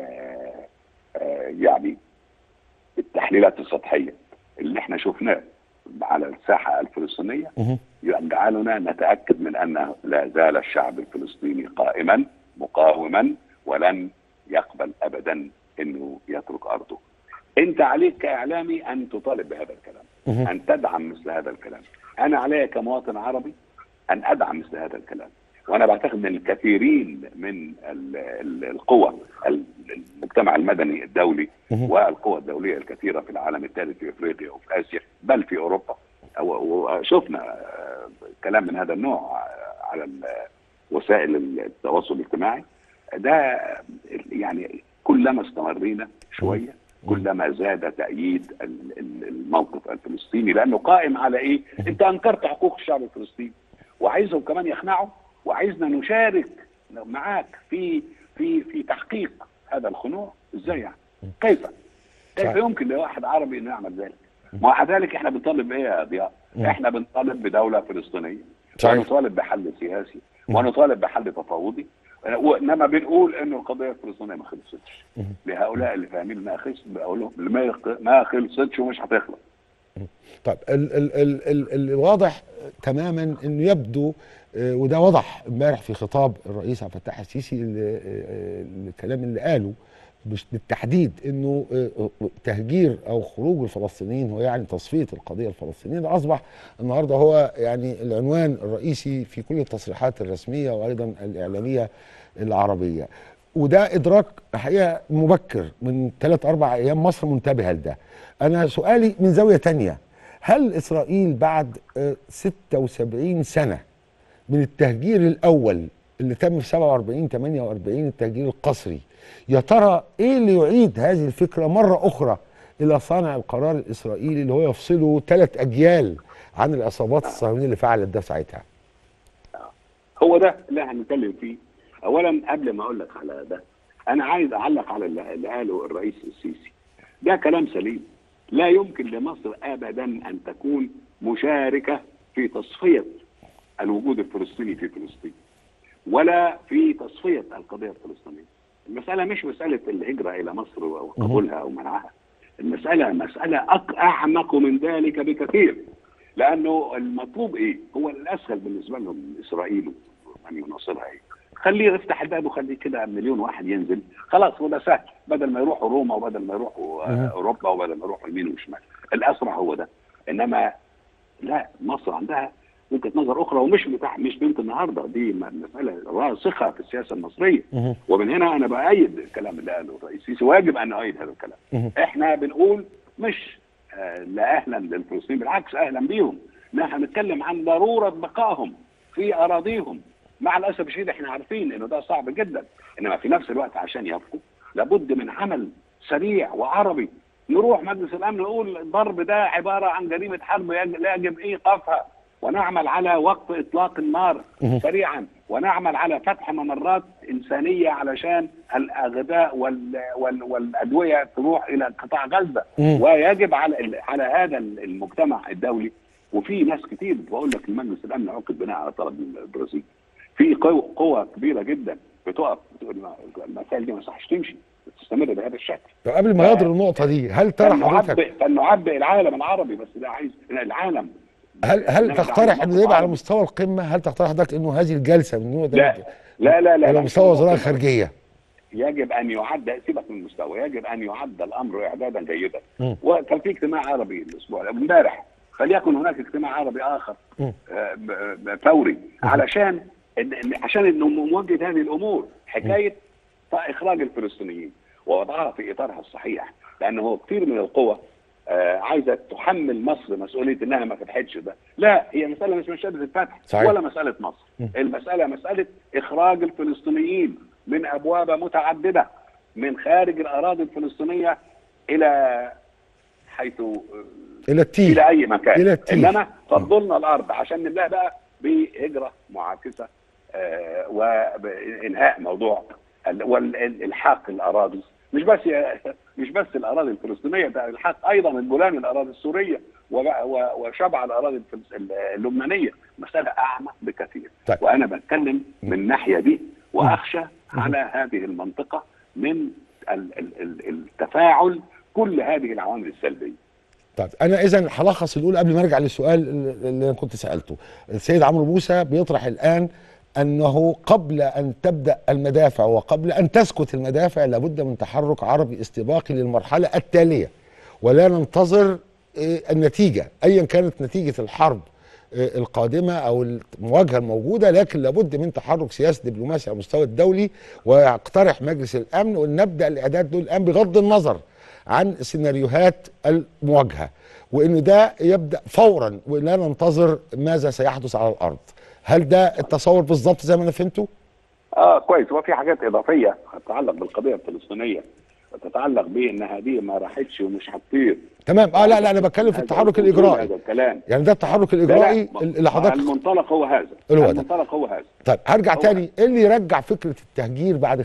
آه، يعني التحليلات السطحيه اللي احنا شفناه على الساحه الفلسطينيه يجعلنا نتاكد من ان لا زال الشعب الفلسطيني قائما مقاوما ولن يقبل ابدا انه يترك ارضه. انت عليك كاعلامي ان تطالب بهذا الكلام، ان تدعم مثل هذا الكلام. انا علي كمواطن عربي ان ادعم مثل هذا الكلام. وانا بعتقد ان الكثيرين من ال- ال- القوى ال- المجتمع المدني الدولي والقوى الدوليه الكثيره في العالم الثالث في افريقيا وفي اسيا بل في اوروبا و- وشفنا آه، كلام من هذا النوع آه، على ال- وسائل التواصل الاجتماعي ده يعني كلما استمرينا شويه كلما زاد تأييد ال- ال- الموقف الفلسطيني لأنه قائم على إيه؟ أنت أنكرت حقوق الشعب الفلسطيني وعايزهم كمان يخنعوا وعايزنا نشارك معاك في في في تحقيق هذا الخنوع ازاي يعني؟ كيف؟ كيف صحيح. يمكن لواحد عربي انه يعمل ذلك؟ مع ذلك احنا بنطالب بايه يا ضياء؟ مم. احنا بنطالب بدوله فلسطينيه صحيح. ونطالب بحل سياسي ونطالب بحل تفاوضي وانما بنقول انه القضيه الفلسطينيه ما خلصتش لهؤلاء اللي فاهمين انها خلصت بقول لهم ما يخ- ما خلصتش ومش هتخلص طيب ال ال ال ال الواضح تماما انه يبدو آه، وده وضح امبارح في خطاب الرئيس عبد الفتاح السيسي ال- آه، الكلام اللي قاله مش بالتحديد انه آه، آه، تهجير او خروج الفلسطينيين هو يعني تصفيه القضيه الفلسطينيه ده اصبح النهارده هو يعني العنوان الرئيسي في كل التصريحات الرسميه وايضا الاعلاميه العربيه وده ادراك الحقيقه مبكر من ثلاث اربع ايام مصر منتبهه لده انا سؤالي من زاويه تانية هل اسرائيل بعد آه، 76 سنه من التهجير الاول اللي تم في 47 48 التهجير القسري يا ترى ايه اللي يعيد هذه الفكره مره اخرى الى صانع القرار الاسرائيلي اللي هو يفصله ثلاث اجيال عن العصابات الصهيونيه اللي فعلت ده ساعتها هو ده اللي هنتكلم فيه اولا قبل ما اقول لك على ده انا عايز اعلق على اللي اللي قاله الرئيس السيسي ده كلام سليم لا يمكن لمصر ابدا ان تكون مشاركه في تصفيه الوجود الفلسطيني في فلسطين ولا في تصفيه القضيه الفلسطينيه المساله مش مساله الهجره الى مصر وقبولها او منعها المساله مساله أك- اعمق من ذلك بكثير لانه المطلوب ايه؟ هو الاسهل بالنسبه لهم اسرائيل ومن يناصرها ايه؟ خليه يفتح الباب وخليه كده مليون واحد ينزل خلاص هو ده سهل بدل ما يروحوا روما وبدل ما يروحوا مهم. آه، اوروبا وبدل ما يروحوا يمين وشمال الاسرع هو ده انما لا مصر عندها وجهه نظر اخرى ومش بتاع مش بنت النهارده دي م- مساله راسخه في السياسه المصريه ومن هنا انا بايد الكلام اللي قاله الرئيس السيسي واجب ان اؤيد هذا الكلام احنا بنقول مش آه، لا اهلا للفلسطينيين بالعكس اهلا بيهم نحن نتكلم عن ضروره بقائهم في اراضيهم مع الاسف الشديد احنا عارفين انه ده صعب جدا انما في نفس الوقت عشان يبقوا لابد من عمل سريع وعربي نروح مجلس الامن نقول الضرب ده عباره عن جريمه حرب يج- لا يجب ايقافها ونعمل على وقف اطلاق النار مهم. سريعا ونعمل على فتح ممرات انسانيه علشان الاغذاء وال وال والادويه تروح الى قطاع غزه مم. ويجب على ال- على هذا المجتمع الدولي وفي ناس كتير بقول لك المجلس الامن عقد بناء على طلب البرازيل في قوة, قوة كبيرة جدا بتقف بتقول ما- المسائل دي ما صحش تمشي تستمر بهذا الشكل طب قبل ما يضرب النقطه دي هل ترى حضرتك فلنعبئ فلنعبئ العالم العربي بس ده عايز العالم هل هل إنما تقترح ده انه يبقى على عربي. مستوى القمه هل تقترح حضرتك انه هذه الجلسه من النوع ده لا لا لا لا على لا. مستوى وزراء الخارجيه يجب ان يعد سيبك من المستوى يجب ان يعد الامر اعدادا جيدا مم. وكان في اجتماع عربي الاسبوع امبارح فليكن هناك اجتماع عربي اخر مم. آه، ب- ب- فوري علشان إن- إن- عشان انه مواجهه هذه الامور حكايه اخراج الفلسطينيين ووضعها في اطارها الصحيح لانه كثير من القوى آه، عايزه تحمل مصر مسؤوليه انها ما فتحتش ده لا هي مساله مش مساله الفتح صحيح. ولا مساله مصر المساله مساله اخراج الفلسطينيين من ابواب متعدده من خارج الاراضي الفلسطينيه الى حيث الى التيه الى اي مكان إلى التيه. انما فضلنا الارض عشان نبدا بقى بهجره معاكسه آه، وانهاء موضوع ال- والالحاق الاراضي مش بس مش بس الاراضي الفلسطينيه ده الحاق ايضا الجولان الاراضي السوريه وبقى- و- وشبع الاراضي الفلس- اللبنانيه مساله اعمق بكثير طيب. وانا بتكلم من الناحيه دي واخشى على هذه المنطقه من ال- ال- ال- التفاعل كل هذه العوامل السلبيه طيب انا اذا هلخص الاولى قبل ما ارجع للسؤال اللي انا كنت سالته السيد عمرو موسى بيطرح الان انه قبل ان تبدا المدافع وقبل ان تسكت المدافع لابد من تحرك عربي استباقي للمرحله التاليه ولا ننتظر آه، النتيجه ايا كانت نتيجه الحرب آه، القادمه او المواجهه الموجوده لكن لابد من تحرك سياسي دبلوماسي على المستوى الدولي ويقترح مجلس الامن ونبدا الاعداد دول الان بغض النظر عن سيناريوهات المواجهه وان ده يبدا فورا ولا ننتظر ماذا سيحدث على الارض هل ده التصور بالظبط زي ما انا فهمته اه كويس وفي حاجات اضافيه تتعلق بالقضيه الفلسطينيه وتتعلق بان هذه ما راحتش ومش هتطير تمام اه لا لا انا بتكلم في التحرك الاجرائي هذا الكلام يعني ده التحرك لا، لا، الاجرائي ما- اللي حضرتك المنطلق هو هذا اللي هو ده. المنطلق هو هذا طيب هرجع هو- تاني ايه اللي يرجع فكره التهجير بعد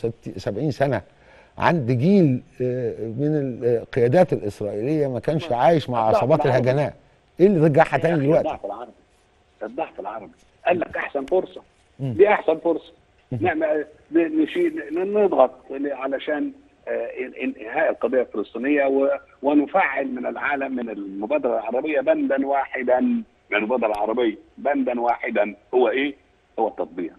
75 سنه عند جيل آه، من القيادات الاسرائيليه ما كانش عايش مع الضعف عصابات العربي. الهجناء ايه اللي رجعها تاني دلوقتي الضعف العربي الضعف العربي قال لك احسن فرصه مم. دي احسن فرصه نعمل نشيل نضغط علشان آه، إن- انهاء القضيه الفلسطينيه و- ونفعل من العالم من المبادره العربيه بندا واحدا من المبادره العربيه بندا واحدا هو ايه؟ هو التطبيع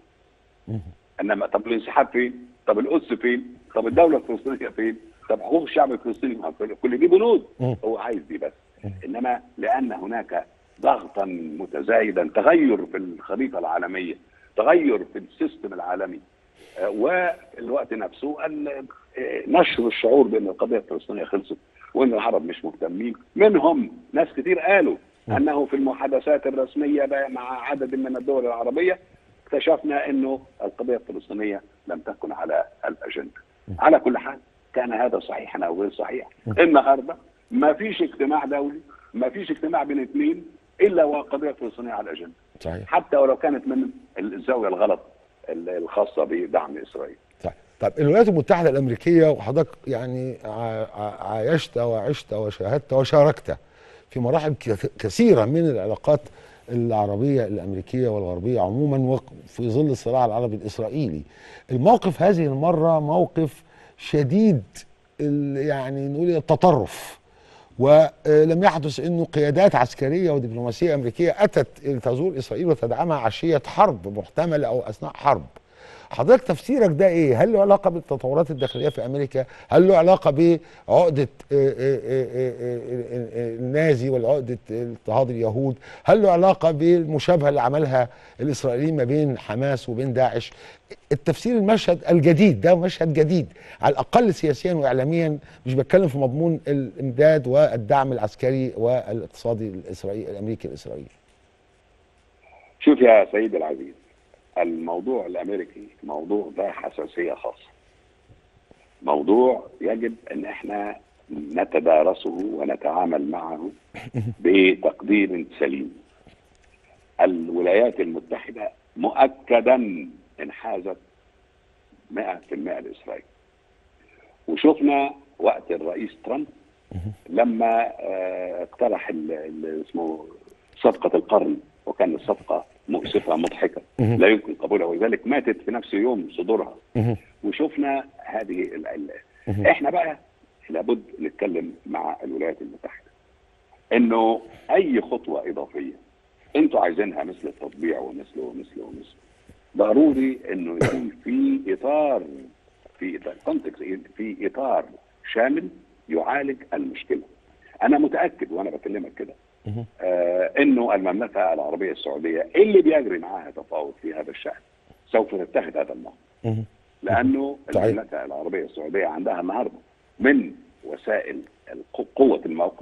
انما طب الانسحاب فين؟ طب القدس فين؟ طب الدوله الفلسطينيه فين؟ طب حقوق الشعب الفلسطيني ما كل- كل دي بنود مم. هو عايز دي بس انما لان هناك ضغطا متزايدا تغير في الخريطه العالميه تغير في السيستم العالمي آه، وفي الوقت نفسه ال- آه، نشر الشعور بان القضيه الفلسطينيه خلصت وان العرب مش مهتمين منهم ناس كتير قالوا انه في المحادثات الرسميه بقى مع عدد من الدول العربيه اكتشفنا انه القضيه الفلسطينيه لم تكن على الاجنده على كل حال كان هذا صحيحا او غير صحيح النهارده ما فيش اجتماع دولي ما فيش اجتماع بين اثنين الا والقضيه الفلسطينيه على الاجنده صحيح حتى ولو كانت من الزاويه الغلط ال- الخاصه بدعم اسرائيل طيب طيب الولايات المتحده الامريكيه وحضرتك يعني ع- ع- عايشت وعشت وشاهدت وشاركت في مراحل كث- كثيره من العلاقات العربيه الامريكيه والغربيه عموما وفي ظل الصراع العربي الاسرائيلي الموقف هذه المره موقف شديد ال- يعني نقول التطرف ولم يحدث انه قيادات عسكريه ودبلوماسيه امريكيه اتت تزور اسرائيل وتدعمها عشيه حرب محتمله او اثناء حرب حضرتك تفسيرك ده ايه هل له علاقه بالتطورات الداخليه في امريكا هل له علاقه بعقده آه، آه، آه، آه، آه، النازي والعقده اضطهاد اليهود هل له علاقه بالمشابهه اللي عملها الاسرائيليين ما بين حماس وبين داعش التفسير المشهد الجديد ده مشهد جديد على الاقل سياسيا واعلاميا مش بتكلم في مضمون الامداد والدعم العسكري والاقتصادي الاسرائيلي الامريكي الاسرائيلي شوف يا سيدي العزيز الموضوع الامريكي موضوع ذا حساسيه خاصه موضوع يجب ان احنا نتدارسه ونتعامل معه بتقدير سليم الولايات المتحده مؤكدا انحازت 100% لاسرائيل وشفنا وقت الرئيس ترامب لما آه، اقترح ال- ال- اسمه صفقه القرن وكانت صفقه مؤسفه مضحكه لا يمكن قبولها ولذلك ماتت في نفس يوم صدورها وشفنا هذه ال ال احنا بقى لابد نتكلم مع الولايات المتحده انه اي خطوه اضافيه انتوا عايزينها مثل التطبيع ومثله ومثله ومثله ضروري انه يكون في اطار في اطار context، في اطار شامل يعالج المشكله انا متاكد وانا بكلمك كده آه انه المملكه العربيه السعوديه اللي بيجري معاها تفاوض في هذا الشان سوف تتخذ هذا الموقف لانه المملكه العربيه السعوديه عندها النهارده من وسائل الق- قوه الموقف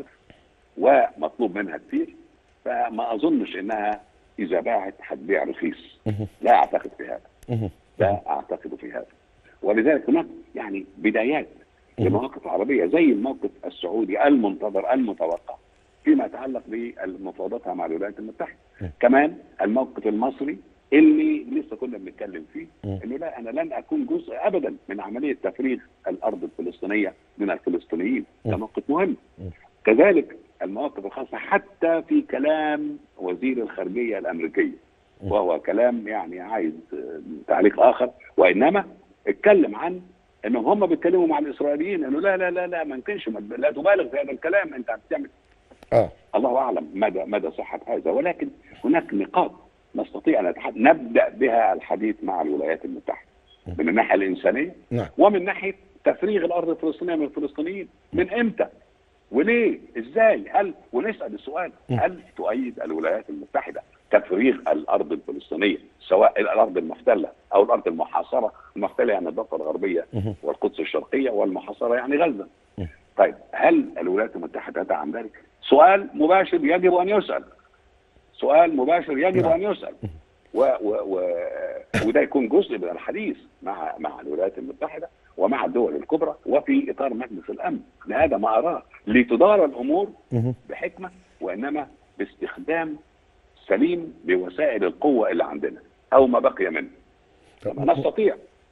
ومطلوب منها كثير فما اظنش انها اذا باعت هتبيع رخيص لا اعتقد في هذا لا اعتقد في هذا ولذلك هناك يعني بدايات لمواقف عربيه زي الموقف السعودي المنتظر المتوقع فيما يتعلق بمفاوضاتها مع الولايات المتحده كمان الموقف المصري اللي لسه كنا بنتكلم فيه انه لا انا لن اكون جزء ابدا من عمليه تفريغ الارض الفلسطينيه من الفلسطينيين ده موقف مهم كذلك المواقف الخاصه حتى في كلام وزير الخارجيه الامريكيه وهو كلام يعني عايز آه، تعليق اخر وانما اتكلم عن انهم هم بيتكلموا مع الاسرائيليين انه لا لا لا لا ما يمكنش ما- لا تبالغ في هذا الكلام انت بتعمل اه الله اعلم مدى مدى صحه هذا ولكن هناك نقاط نستطيع ان نتحدث نبدا بها الحديث مع الولايات المتحده من الناحيه الانسانيه نعم ومن ناحيه تفريغ الارض الفلسطينيه من الفلسطينيين من امتى وليه ازاي هل ونسال السؤال هل تؤيد الولايات المتحده تفريغ الارض الفلسطينيه سواء الارض المحتله او الارض المحاصره المحتله يعني الضفه الغربيه والقدس الشرقيه والمحاصره يعني غزه طيب هل الولايات المتحده تدعم ذلك سؤال مباشر يجب ان يسال سؤال مباشر يجب ان يسال و و و وده يكون جزء من الحديث مع مع الولايات المتحده ومع الدول الكبرى وفي اطار مجلس الامن لهذا ما اراه لتدار الامور بحكمه وانما باستخدام سليم لوسائل القوه اللي عندنا او ما بقي منه كما نستطيع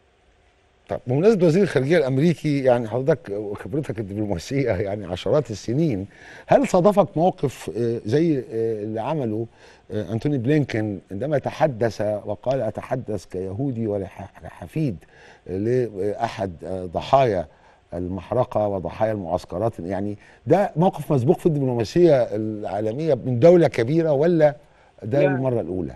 طب بمناسبه وزير الخارجيه الامريكي يعني حضرتك وخبرتك الدبلوماسيه يعني عشرات السنين هل صادفك موقف آه، زي آه، اللي عمله آه، انتوني بلينكن عندما تحدث وقال اتحدث كيهودي ولحفيد لاحد آه، ضحايا المحرقه وضحايا المعسكرات يعني ده موقف مسبوق في الدبلوماسيه العالميه من دوله كبيره ولا ده لا. المره الاولى؟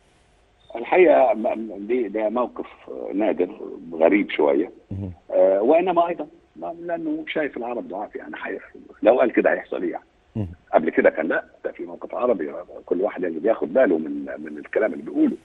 الحقيقه م- م- دي ده موقف نادر غريب شويه آه وانما ايضا ما- لانه شايف العرب ضعاف يعني حيحصل لو قال كده هيحصل ايه يعني قبل كده كان لا ده في موقف عربي كل واحد اللي بياخد باله من من الكلام اللي بيقوله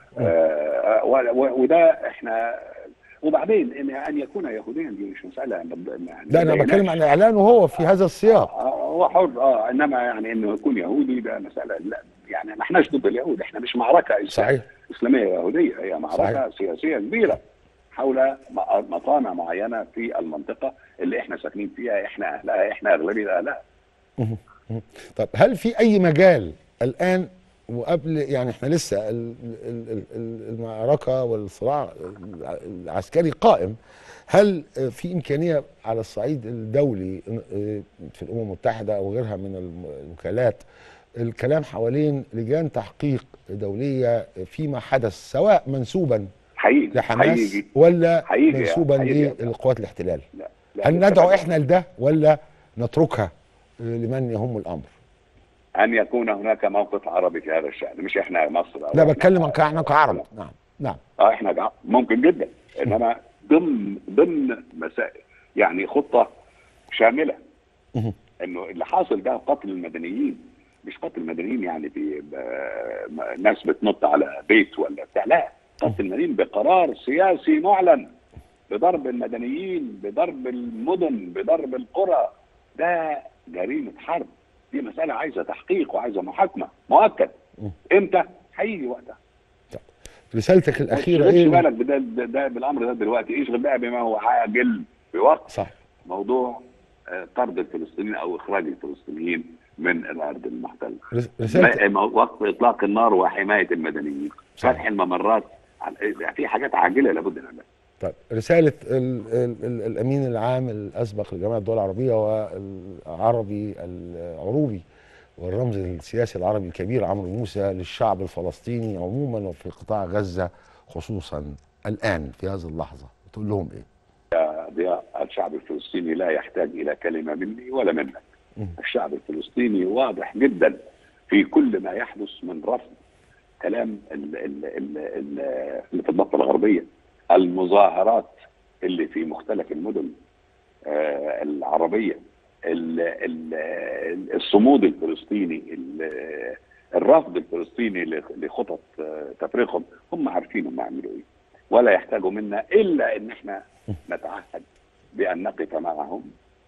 آه و- و- وده احنا وبعدين ان ان يكون يهوديا دي مش مساله يعني لا انا بتكلم عن اعلانه هو في هذا السياق هو حر اه انما يعني انه يكون يهودي ده مساله لا يعني ما احناش ضد اليهود احنا مش معركه إسلام- صحيح. اسلاميه يهوديه هي معركه صحيح. سياسيه كبيره حول م- مطامع معينه في المنطقه اللي احنا ساكنين فيها احنا اهلها احنا اغلبيه اهلها مهم. مهم. طب هل في اي مجال الان وقبل يعني احنا لسه ال- ال- ال- ال- المعركه والصراع العسكري قائم هل في امكانيه على الصعيد الدولي في الامم المتحده او غيرها من الوكالات الكلام حوالين لجان تحقيق دوليه فيما حدث سواء منسوبا حقيقي لحماس هيجي. ولا هيجي- منسوبا هيجي. لقوات الاحتلال لا لا هل لسه ندعو بدري. احنا لده ولا نتركها لمن يهم الامر ان يكون هناك موقف عربي في هذا الشان مش احنا مصر أو لا إحنا- بتكلم ك- احنا كعرب نعم نعم اه احنا جع- ممكن جدا انما ضمن ضمن مسائل يعني خطه شامله مهم. انه اللي حاصل ده قتل المدنيين مش قتل المدنيين يعني ب- ب- ناس بتنط على بيت ولا بتاع لا قتل المدنيين بقرار سياسي معلن بضرب المدنيين بضرب المدن بضرب القرى ده جريمه حرب دي مساله عايزه تحقيق وعايزه محاكمه مؤكد امتى هيجي وقتها رسالتك الاخيره ما تشغلش ايه بالك بده ده, ده بالامر ده دلوقتي اشغل بقى بما هو عاجل بوقت صح موضوع آه، طرد الفلسطينيين او اخراج الفلسطينيين من الارض المحتله رس- رسالتك ما- وقف اطلاق النار وحمايه المدنيين فتح الممرات على- في حاجات عاجله لابد نعملها طيب رسالة ال ال ال الأمين العام الأسبق لجامعة الدول العربية والعربي العروبي والرمز السياسي العربي الكبير عمرو موسى للشعب الفلسطيني عموما وفي قطاع غزة خصوصا الآن في هذه اللحظة تقول لهم إيه؟ يا ضياء الشعب الفلسطيني لا يحتاج الى كلمه مني ولا منك الشعب الفلسطيني واضح جدا في كل ما يحدث من رفض كلام ال ال ال ال اللي في الضفه الغربيه المظاهرات اللي في مختلف المدن آه العربيه ال ال الصمود الفلسطيني ال- الرفض الفلسطيني لخ- لخطط آه، تفريقهم هم عارفين هم يعملوا ايه ولا يحتاجوا منا الا ان احنا نتعهد بان نقف معهم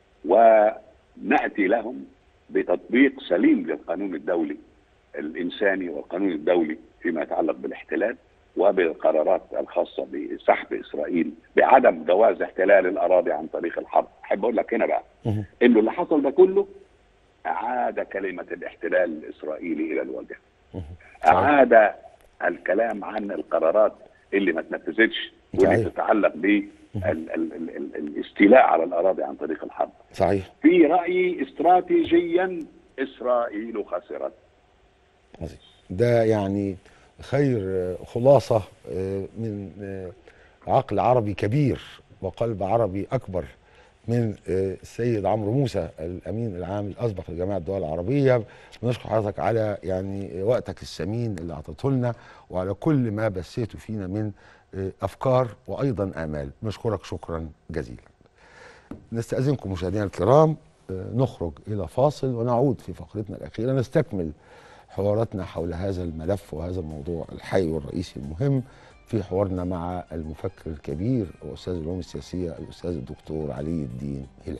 وناتي لهم بتطبيق سليم للقانون الدولي الانساني والقانون الدولي فيما يتعلق بالاحتلال وبالقرارات الخاصه بسحب اسرائيل بعدم جواز احتلال الاراضي عن طريق الحرب احب اقول لك هنا بقى انه اللي حصل ده كله اعاد كلمه الاحتلال الاسرائيلي الى الوجه اعاد الكلام عن القرارات اللي ما اتنفذتش واللي صحيح. تتعلق بالاستيلاء على الاراضي عن طريق الحرب صحيح في رايي استراتيجيا اسرائيل خسرت ده يعني خير آه، خلاصة آه، من آه، عقل عربي كبير وقلب عربي أكبر من آه، السيد عمرو موسى الأمين العام الأسبق لجامعة الدول العربية بنشكر حضرتك على يعني وقتك الثمين اللي أعطيته لنا وعلى كل ما بثيته فينا من آه، أفكار وأيضا آمال نشكرك شكرا جزيلا نستأذنكم مشاهدينا الكرام آه، نخرج إلى فاصل ونعود في فقرتنا الأخيرة نستكمل حواراتنا حول هذا الملف وهذا الموضوع الحي والرئيسي المهم في حوارنا مع المفكر الكبير واستاذ العلوم السياسيه الاستاذ الدكتور علي الدين هلال.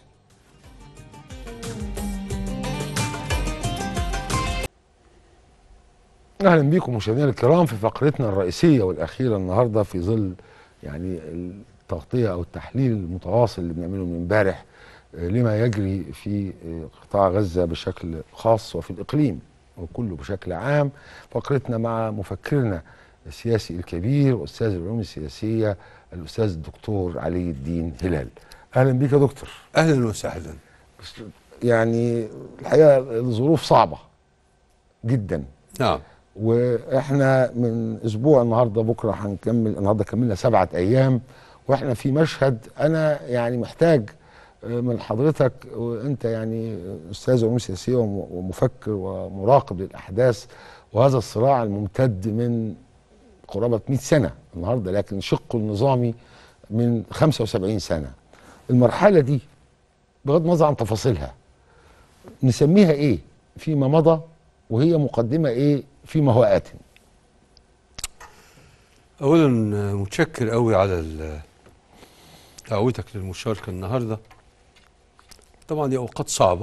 اهلا بكم مشاهدينا الكرام في فقرتنا الرئيسيه والاخيره النهارده في ظل يعني التغطيه او التحليل المتواصل اللي بنعمله من امبارح آه، لما يجري في آه، قطاع غزه بشكل خاص وفي الاقليم وكله بشكل عام فقرتنا مع مفكرنا السياسي الكبير استاذ العلوم السياسيه الاستاذ الدكتور علي الدين هلال اهلا بك يا دكتور اهلا وسهلا يعني الحقيقه الظروف صعبه جدا نعم واحنا من اسبوع النهارده بكره هنكمل النهارده كملنا سبعه ايام واحنا في مشهد انا يعني محتاج آه، من حضرتك وانت يعني استاذ علوم سياسيه وم- ومفكر ومراقب للاحداث وهذا الصراع الممتد من قرابه 100 سنه النهارده لكن شقه النظامي من 75 سنه المرحله دي بغض النظر عن تفاصيلها نسميها ايه فيما مضى وهي مقدمه ايه فيما هو ات اولا متشكر قوي على ال- دعوتك للمشاركه النهارده طبعا دي اوقات صعبه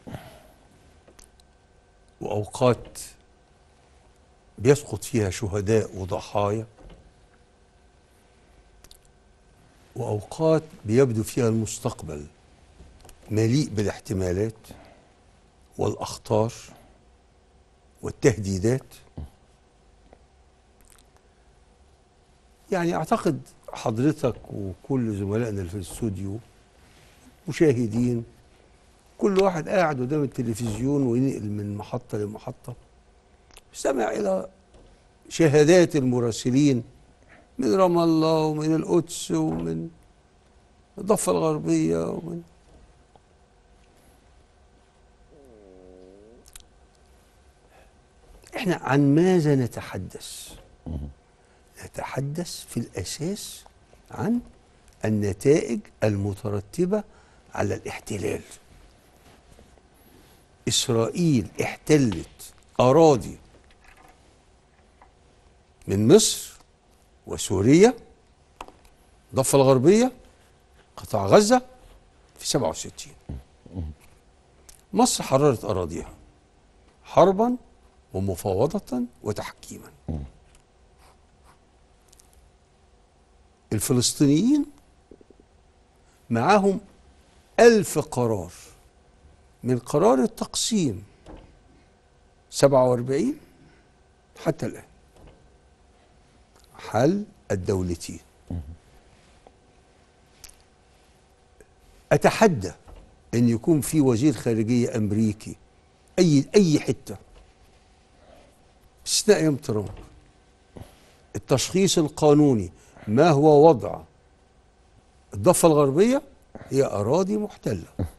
واوقات بيسقط فيها شهداء وضحايا واوقات بيبدو فيها المستقبل مليء بالاحتمالات والاخطار والتهديدات يعني اعتقد حضرتك وكل زملائنا اللي في الاستوديو مشاهدين كل واحد قاعد قدام التلفزيون وينقل من محطة لمحطة سمع إلى شهادات المراسلين من رام الله ومن القدس ومن الضفة الغربية ومن احنا عن ماذا نتحدث نتحدث في الاساس عن النتائج المترتبه على الاحتلال اسرائيل احتلت اراضي من مصر وسوريا الضفه الغربيه قطاع غزه في 67 مصر حررت اراضيها حربا ومفاوضه وتحكيما الفلسطينيين معاهم ألف قرار من قرار التقسيم 47 حتى الآن حل الدولتين أتحدى أن يكون في وزير خارجية أمريكي أي أي حتة استثناء أيام ترامب التشخيص القانوني ما هو وضع الضفة الغربية هي أراضي محتلة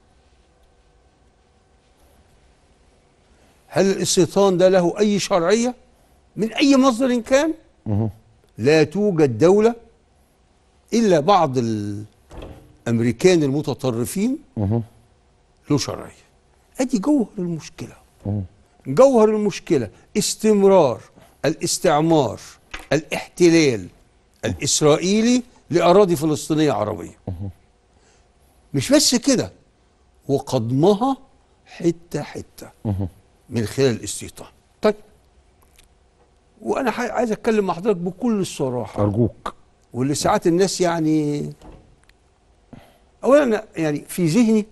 هل الاستيطان ده له أي شرعية من أي مصدر كان لا توجد دولة إلا بعض الأمريكان المتطرفين له شرعية أدي جوهر المشكلة جوهر المشكلة استمرار الاستعمار الاحتلال الإسرائيلي لأراضي فلسطينية عربية مش بس كده وقضمها حتة حتة من خلال الاستيطان طيب وأنا ح- عايز أتكلم مع حضرتك بكل الصراحة أرجوك واللي ساعات الناس يعني أولا أنا يعني في ذهني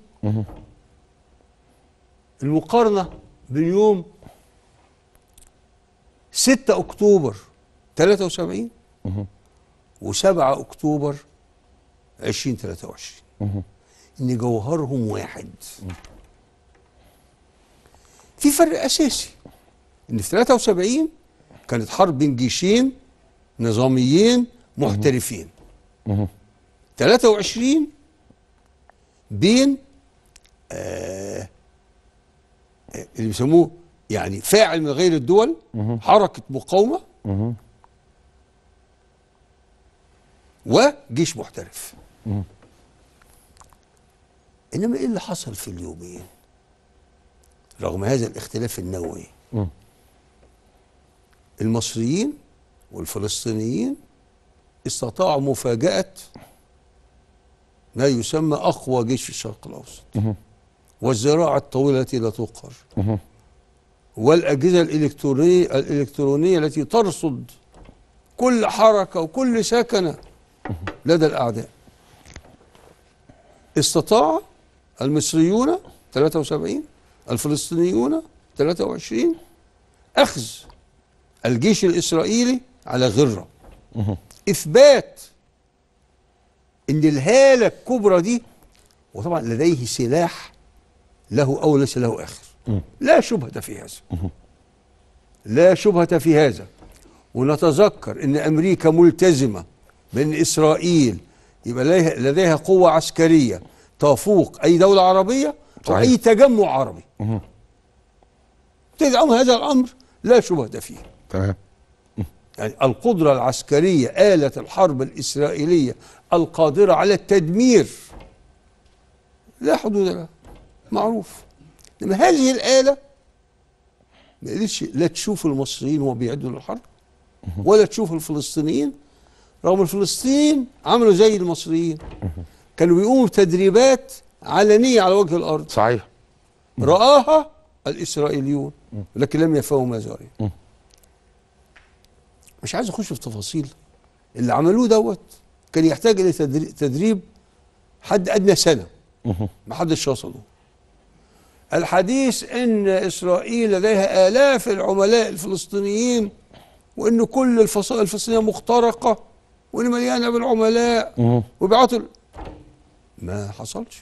المقارنة بين يوم 6 أكتوبر 73 و7 أكتوبر 2023 إن جوهرهم واحد في فرق أساسي إن في 73 كانت حرب بين جيشين نظاميين محترفين 23 بين آه آه، اللي بيسموه يعني فاعل من غير الدول حركة مقاومة وجيش محترف انما ايه اللي حصل في اليومين رغم هذا الاختلاف النوعي المصريين والفلسطينيين استطاعوا مفاجأة ما يسمى أقوى جيش في الشرق الأوسط والزراعة الطويلة التي لا تقهر والأجهزة الإلكترونية الإلكترونية التي ترصد كل حركة وكل سكنة لدى الأعداء استطاع المصريون 73 الفلسطينيون 23 أخذ الجيش الإسرائيلي على غرة إثبات إن الهالة الكبرى دي وطبعا لديه سلاح له أو ليس له آخر لا شبهة في هذا لا شبهة في هذا ونتذكر ان امريكا ملتزمه بان اسرائيل يبقى لديها- لديها قوه عسكريه تفوق اي دوله عربيه او صحيح. اي تجمع عربي تدعم هذا الامر لا شبهه فيه تمام يعني القدره العسكريه اله الحرب الاسرائيليه القادره على التدمير لا حدود لها معروف انما هذه الاله ما قدرتش لا تشوف المصريين وهم بيعدوا للحرب ولا تشوف الفلسطينيين رغم الفلسطينيين عملوا زي المصريين كانوا بيقوموا بتدريبات علنيه على وجه الارض صحيح رآها الإسرائيليون لكن لم يفهموا ما جرى مش عايز أخش في تفاصيل اللي عملوه دوت كان يحتاج إلى تدري- تدريب حد أدنى سنة ما حدش وصله الحديث ان اسرائيل لديها الاف العملاء الفلسطينيين وان كل الفصائل الفلسطينيه مخترقه وان مليانه بالعملاء وبيعطوا ال- ما حصلش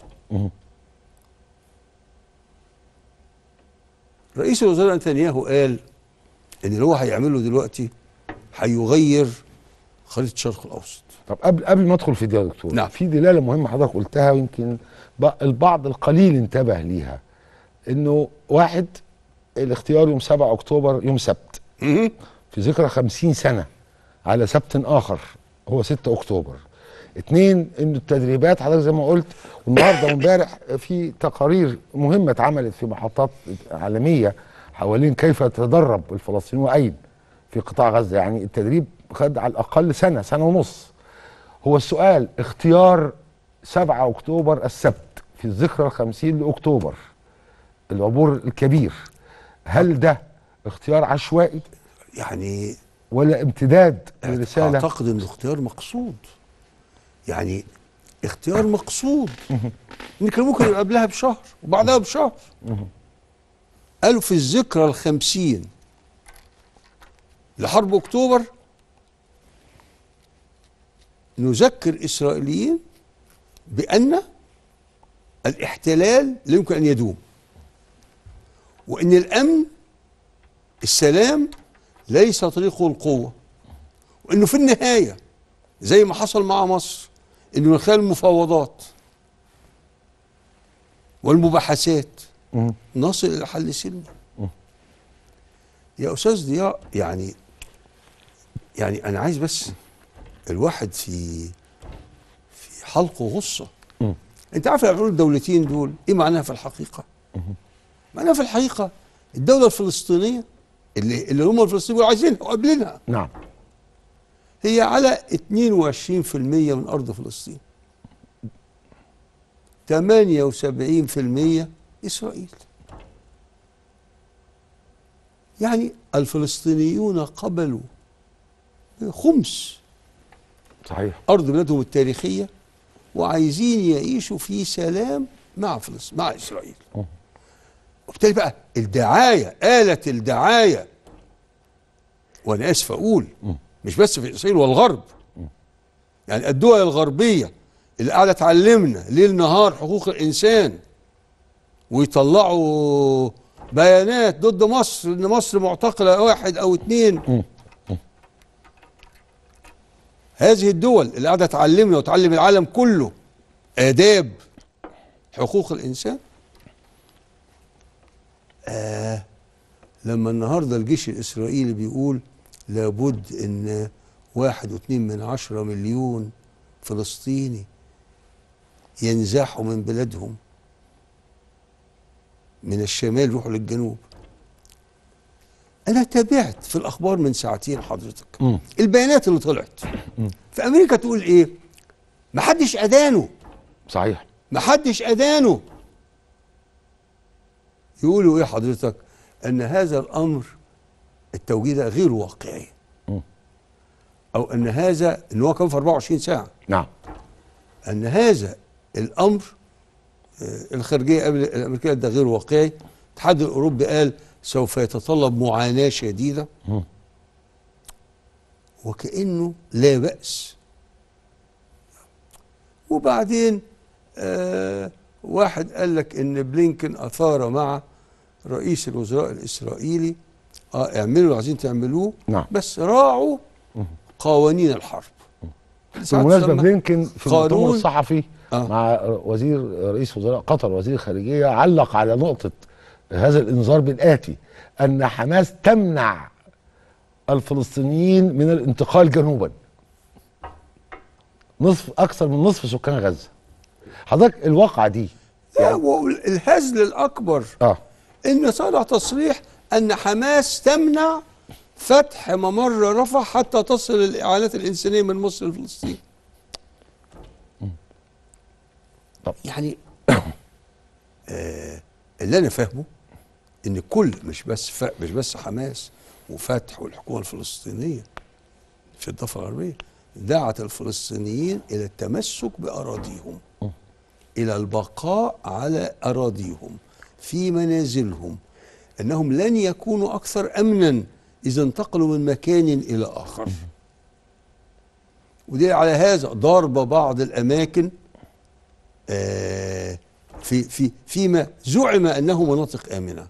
رئيس الوزراء نتنياهو قال ان اللي هو هيعمله دلوقتي هيغير خريطه الشرق الاوسط طب قبل قبل ما ادخل في دي يا دكتور نعم. في دلاله مهمه حضرتك قلتها ويمكن ب- البعض القليل انتبه ليها انه واحد الاختيار يوم 7 اكتوبر يوم سبت في ذكرى 50 سنه على سبت اخر هو 6 اكتوبر اتنين ان التدريبات حضرتك زي ما قلت والنهارده وامبارح في تقارير مهمه اتعملت في محطات عالميه حوالين كيف يتدرب الفلسطينيون واين في قطاع غزه يعني التدريب خد على الاقل سنه سنه ونص هو السؤال اختيار 7 اكتوبر السبت في الذكرى الخمسين لاكتوبر العبور الكبير هل ده اختيار عشوائي يعني ولا امتداد لرساله اعتقد انه اختيار مقصود يعني اختيار مقصود ان كان ممكن يبقى قبلها بشهر وبعدها بشهر قالوا في الذكرى الخمسين لحرب اكتوبر نذكر اسرائيليين بان الاحتلال لا يمكن ان يدوم وان الامن السلام ليس طريقه القوه وانه في النهايه زي ما حصل مع مصر انه من خلال المفاوضات والمباحثات نصل الى حل سلمي يا استاذ ضياء يعني يعني انا عايز بس الواحد في في حلقه غصه انت عارف العقول الدولتين دول ايه معناها في الحقيقه معناها في الحقيقه الدوله الفلسطينيه اللي اللي هم الفلسطينيين عايزينها وقابلينها نعم هي على 22% من ارض فلسطين 78% اسرائيل يعني الفلسطينيون قبلوا خمس صحيح ارض بلادهم التاريخيه وعايزين يعيشوا في سلام مع فلسطين مع اسرائيل وبالتالي بقى الدعايه آلة الدعايه وانا اسف اقول مش بس في اسرائيل والغرب يعني الدول الغربيه اللي قاعده تعلمنا ليل نهار حقوق الانسان ويطلعوا بيانات ضد مصر ان مصر معتقله واحد او اتنين هذه الدول اللي قاعده تعلمنا وتعلم العالم كله آداب حقوق الإنسان آه لما النهارده الجيش الإسرائيلي بيقول لابد إن واحد واتنين من عشرة مليون فلسطيني ينزاحوا من بلادهم من الشمال يروحوا للجنوب أنا تابعت في الأخبار من ساعتين حضرتك مم. البيانات اللي طلعت في امريكا تقول ايه ما حدش ادانه صحيح ما حدش ادانه يقولوا ايه حضرتك ان هذا الامر التوجيه ده غير واقعي مم. او ان هذا ان هو كان في 24 ساعه نعم ان هذا الامر آه، الخارجيه قبل الامريكيه ده غير واقعي الاتحاد الاوروبي قال سوف يتطلب معاناه شديده مم. وكأنه لا بأس وبعدين آه واحد قال لك ان بلينكن اثار مع رئيس الوزراء الاسرائيلي اه اعملوا اللي عايزين تعملوه نعم. بس راعوا قوانين الحرب بالمناسبه ساعات بلينكن في المؤتمر قانون- الصحفي آه. مع وزير رئيس وزراء قطر وزير الخارجيه علق على نقطه هذا الانذار بالاتي ان حماس تمنع الفلسطينيين من الانتقال جنوبا نصف اكثر من نصف سكان غزه حضرتك الواقعه دي لا والهزل الاكبر اه ان طلع تصريح ان حماس تمنع فتح ممر رفح حتى تصل الاعانات الانسانيه من مصر لفلسطين طب. يعني آه اللي انا فاهمه ان كل مش بس ف... مش بس حماس وفتح والحكومه الفلسطينيه في الضفه الغربيه دعت الفلسطينيين الى التمسك باراضيهم الى البقاء على اراضيهم في منازلهم انهم لن يكونوا اكثر امنا اذا انتقلوا من مكان الى اخر ودي على هذا ضرب بعض الاماكن آه في في فيما زعم انه مناطق امنه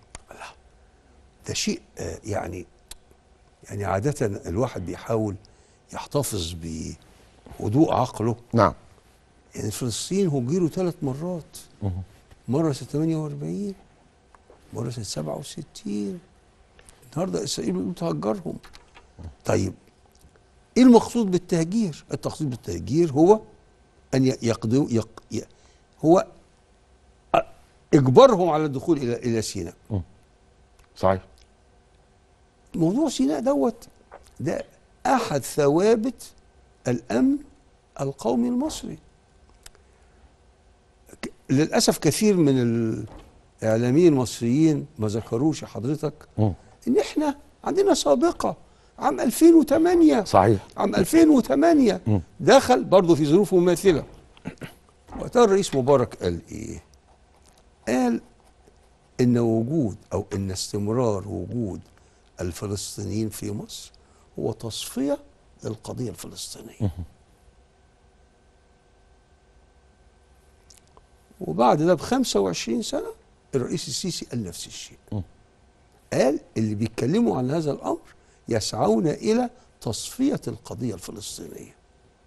ده شيء آه يعني يعني عاده الواحد بيحاول يحتفظ بهدوء عقله نعم يعني فلسطين هجروا ثلاث مرات مرة سنة 48 مرة سنة 67 النهارده اسرائيل بتقول تهجرهم طيب ايه المقصود بالتهجير المقصود بالتهجير هو ان ي- يقضوا يق ي- هو أ- اجبارهم على الدخول الى الى سيناء صحيح موضوع سيناء دوت ده احد ثوابت الامن القومي المصري ك- للاسف كثير من الاعلاميين المصريين ما ذكروش يا حضرتك ان احنا عندنا سابقه عام 2008 صحيح عام 2008 مم. دخل برضه في ظروف مماثله وقتها الرئيس مبارك قال ايه قال ان وجود او ان استمرار وجود الفلسطينيين في مصر هو تصفيه للقضيه الفلسطينيه وبعد ده ب 25 سنه الرئيس السيسي قال نفس الشيء قال اللي بيتكلموا عن هذا الامر يسعون الى تصفيه القضيه الفلسطينيه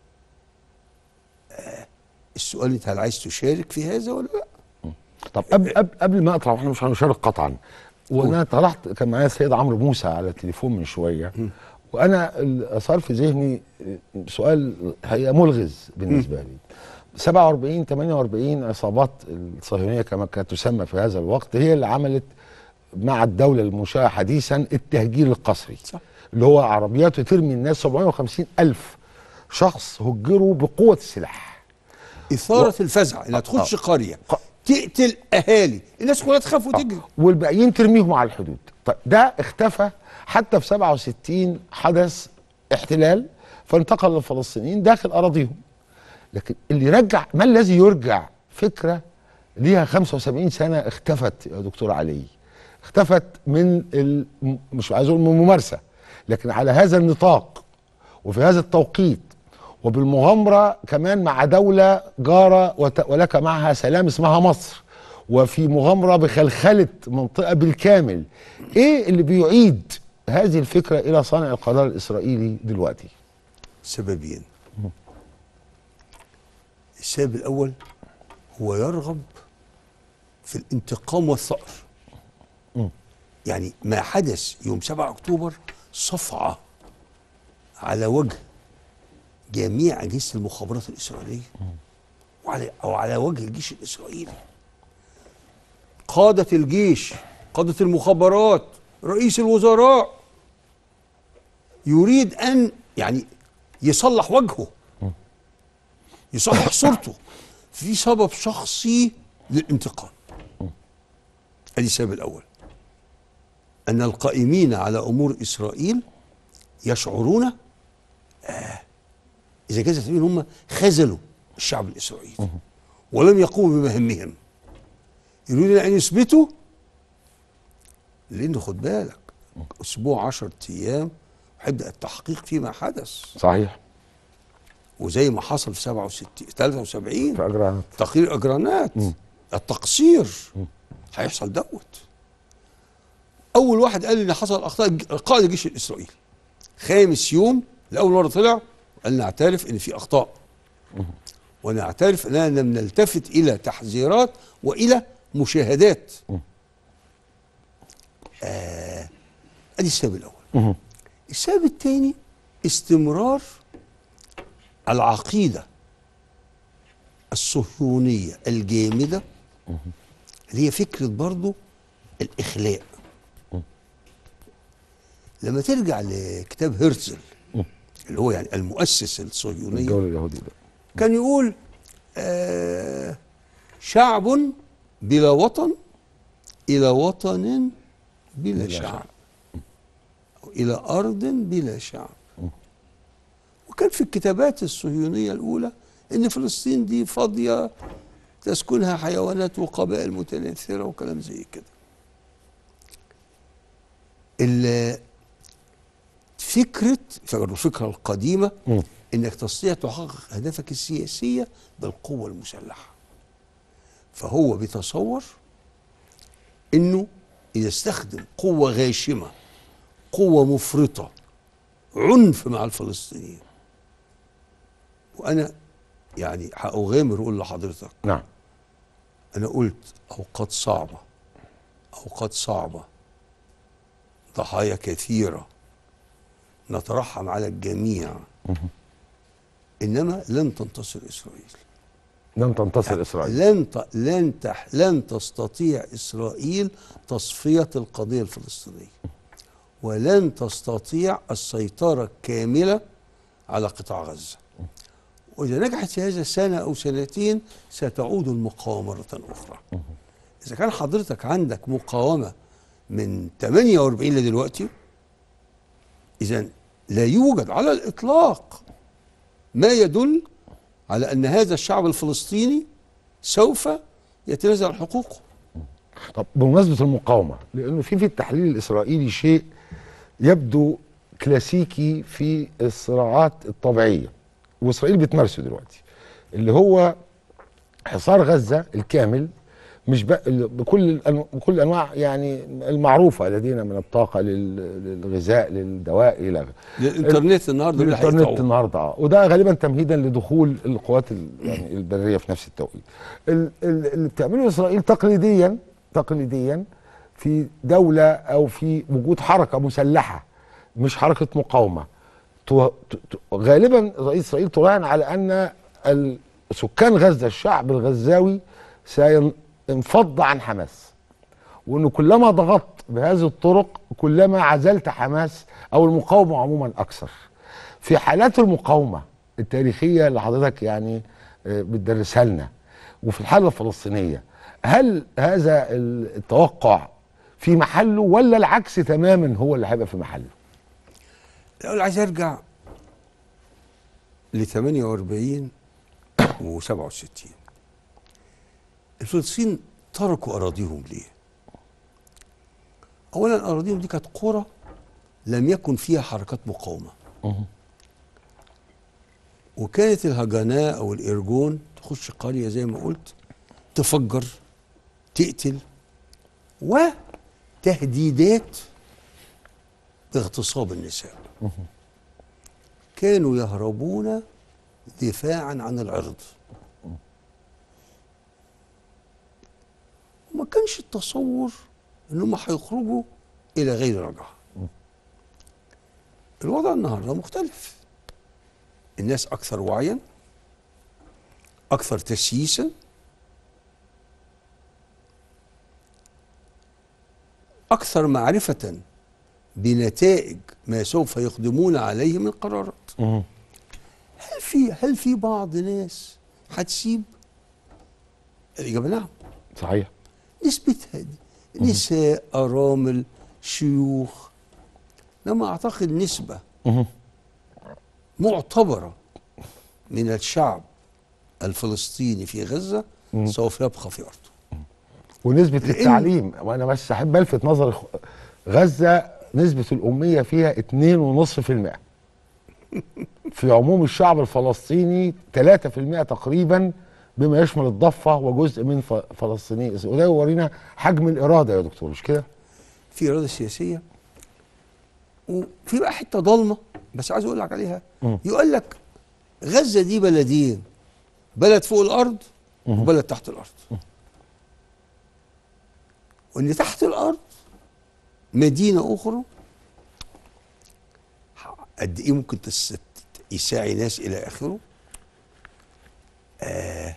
آه السؤال انت هل عايز تشارك في هذا ولا لا طب قبل قبل, قبل ما اطلع واحنا مش هنشارك قطعا وانا طلعت كان معايا السيد عمرو موسى على التليفون من شويه وانا ال- اثار في ذهني سؤال هي ملغز بالنسبه لي 47 48 عصابات الصهيونيه كما كانت تسمى في هذا الوقت هي اللي عملت مع الدوله المنشاه حديثا التهجير القسري صح. اللي هو عربيات ترمي الناس 750 الف شخص هجروا بقوه السلاح اثاره الفزع انها تخش قريه تقتل اهالي الناس كلها تخاف وتجري والباقيين ترميهم على الحدود طيب ده اختفى حتى في 67 حدث احتلال فانتقل الفلسطينيين داخل اراضيهم لكن اللي يرجع ما الذي يرجع فكره ليها 75 سنه اختفت يا دكتور علي اختفت من ال... م- مش عايز اقول من الممارسه لكن على هذا النطاق وفي هذا التوقيت وبالمغامره كمان مع دوله جاره وت... ولك معها سلام اسمها مصر وفي مغامره بخلخله منطقه بالكامل ايه اللي بيعيد هذه الفكره الى صانع القرار الاسرائيلي دلوقتي سببين السبب الاول هو يرغب في الانتقام والثأر يعني ما حدث يوم 7 اكتوبر صفعه على وجه جميع اجهزه المخابرات الاسرائيليه وعلى او على وجه الجيش الاسرائيلي قاده الجيش قاده المخابرات رئيس الوزراء يريد ان يعني يصلح وجهه يصلح صورته في سبب شخصي للانتقام ادي السبب الاول ان القائمين على امور اسرائيل يشعرون آه اذا جاز التعبير هم خذلوا الشعب الاسرائيلي ولم يقوموا بمهمهم يريدون ان يثبتوا لانه خد بالك اسبوع 10 ايام هيبدا التحقيق فيما حدث صحيح وزي ما حصل في 67 73 في اجرانات تقرير اجرانات التقصير هيحصل دوت اول واحد قال ان حصل اخطاء ج- قائد الجيش الاسرائيلي خامس يوم لاول مره طلع قال نعترف ان في اخطاء ونعترف اننا لم نلتفت الى تحذيرات والى مشاهدات آه ادي السبب الاول السبب الثاني استمرار العقيده الصهيونيه الجامده اللي هي فكره برضو الاخلاء لما ترجع لكتاب هرتزل اللي هو يعني المؤسس الصهيونيه الدولة اليهودية ده كان يقول آه شعب بلا وطن إلى وطن بلا, بلا شعب أو إلى أرض بلا شعب وكان في الكتابات الصهيونية الأولى إن فلسطين دي فاضية تسكنها حيوانات وقبائل متناثرة وكلام زي كده ال- فكرة الفكرة القديمة انك تستطيع تحقق اهدافك السياسيه بالقوه المسلحه فهو بيتصور انه اذا استخدم قوه غاشمه قوه مفرطه عنف مع الفلسطينيين وانا يعني هأغامر اقول لحضرتك نعم انا قلت اوقات صعبه اوقات صعبه ضحايا كثيره نترحم على الجميع انما لن تنتصر اسرائيل لن تنتصر اسرائيل لن ت... لن تح... لن تستطيع اسرائيل تصفيه القضيه الفلسطينيه ولن تستطيع السيطره الكامله على قطاع غزه واذا نجحت في هذا سنه او سنتين ستعود المقاومه مره اخرى اذا كان حضرتك عندك مقاومه من 48 لدلوقتي اذا لا يوجد على الاطلاق ما يدل على ان هذا الشعب الفلسطيني سوف يتنازل عن حقوقه طب بمناسبه المقاومه لانه في في التحليل الاسرائيلي شيء يبدو كلاسيكي في الصراعات الطبيعيه واسرائيل بتمارسه دلوقتي اللي هو حصار غزه الكامل مش بق- بكل الأنو- بكل الانواع يعني المعروفه لدينا من الطاقه لل- للغذاء للدواء الى آخره. للإنترنت النهاردة اللي الانترنت هيقطعوه. النهارده اه وده غالبا تمهيدا لدخول القوات ال- يعني البريه في نفس التوقيت ال- ال- اللي بتعمله اسرائيل تقليديا تقليديا في دوله او في وجود حركه مسلحه مش حركه مقاومه تو- ت- ت- غالبا رئيس اسرائيل تراهن على ان ال- سكان غزه الشعب الغزاوي سينفض عن حماس وانه كلما ضغطت بهذه الطرق كلما عزلت حماس او المقاومه عموما اكثر في حالات المقاومه التاريخيه اللي حضرتك يعني آه، بتدرسها لنا وفي الحاله الفلسطينيه هل هذا التوقع في محله ولا العكس تماما هو اللي هيبقى في محله الاول عايز ارجع ل 48 و 67 الفلسطين تركوا اراضيهم ليه؟ اولا اراضيهم دي كانت قرى لم يكن فيها حركات مقاومه وكانت الهجناء او الارجون تخش قريه زي ما قلت تفجر تقتل وتهديدات باغتصاب النساء كانوا يهربون دفاعا عن العرض وما كانش التصور انهم هيخرجوا الى غير رجعه الوضع النهارده مختلف الناس اكثر وعيا اكثر تسييسا اكثر معرفه بنتائج ما سوف يقدمون عليه من قرارات هل في هل في بعض ناس هتسيب الاجابه نعم صحيح نسبتها دي نساء ارامل شيوخ لما اعتقد نسبه معتبره من الشعب الفلسطيني في غزه سوف يبقى في ارضه ونسبه لأن- التعليم وانا بس احب الفت نظر إخ- غزه نسبه الاميه فيها 2.5% في عموم الشعب الفلسطيني 3% تقريبا بما يشمل الضفه وجزء من ف- فلسطيني وده يورينا حجم الاراده يا دكتور مش كده؟ في اراده سياسيه وفي بقى حته ضلمه بس عايز اقول لك عليها مم. يقول لك غزه دي بلدين بلد فوق الارض وبلد تحت الارض وان تحت الارض مدينه اخرى قد ايه ممكن تس- يساعي ناس الى اخره آه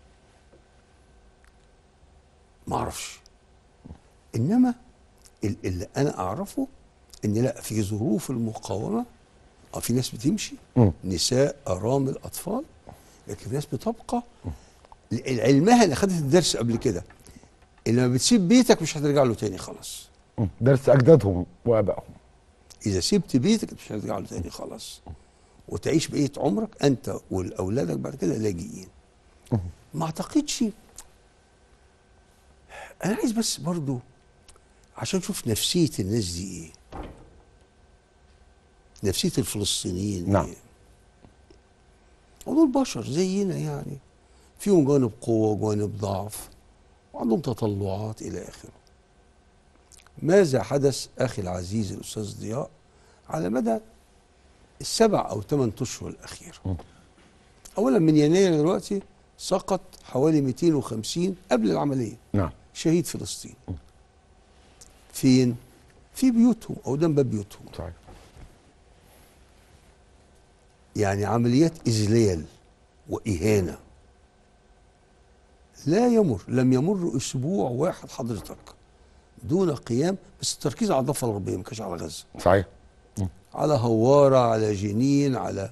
ما اعرفش انما ال- اللي انا اعرفه ان لا في ظروف المقاومه اه في ناس بتمشي مم. نساء ارامل اطفال لكن في ناس بتبقى ل- علمها اللي خدت الدرس قبل كده ان لما بتسيب بيتك مش هترجع له تاني خلاص مم. درس اجدادهم وابائهم اذا سبت بيتك مش هترجع له تاني خلاص وتعيش بقيه عمرك انت واولادك بعد كده لاجئين ما اعتقدش انا عايز بس برضو عشان اشوف نفسيه الناس دي ايه نفسيه الفلسطينيين نعم. ايه ودول بشر زينا يعني فيهم جانب قوه وجانب ضعف وعندهم تطلعات الى اخره ماذا حدث اخي العزيز الاستاذ ضياء على مدى السبع او ثمان اشهر الاخيره اولا من يناير دلوقتي سقط حوالي 250 قبل العمليه نعم شهيد فلسطين فين في بيوتهم او قدام باب بيوتهم صحيح يعني عمليات إذلال وإهانة لا يمر لم يمر أسبوع واحد حضرتك دون قيام بس التركيز على الضفة الغربية ما كانش على غزة صحيح على هوارة على جنين على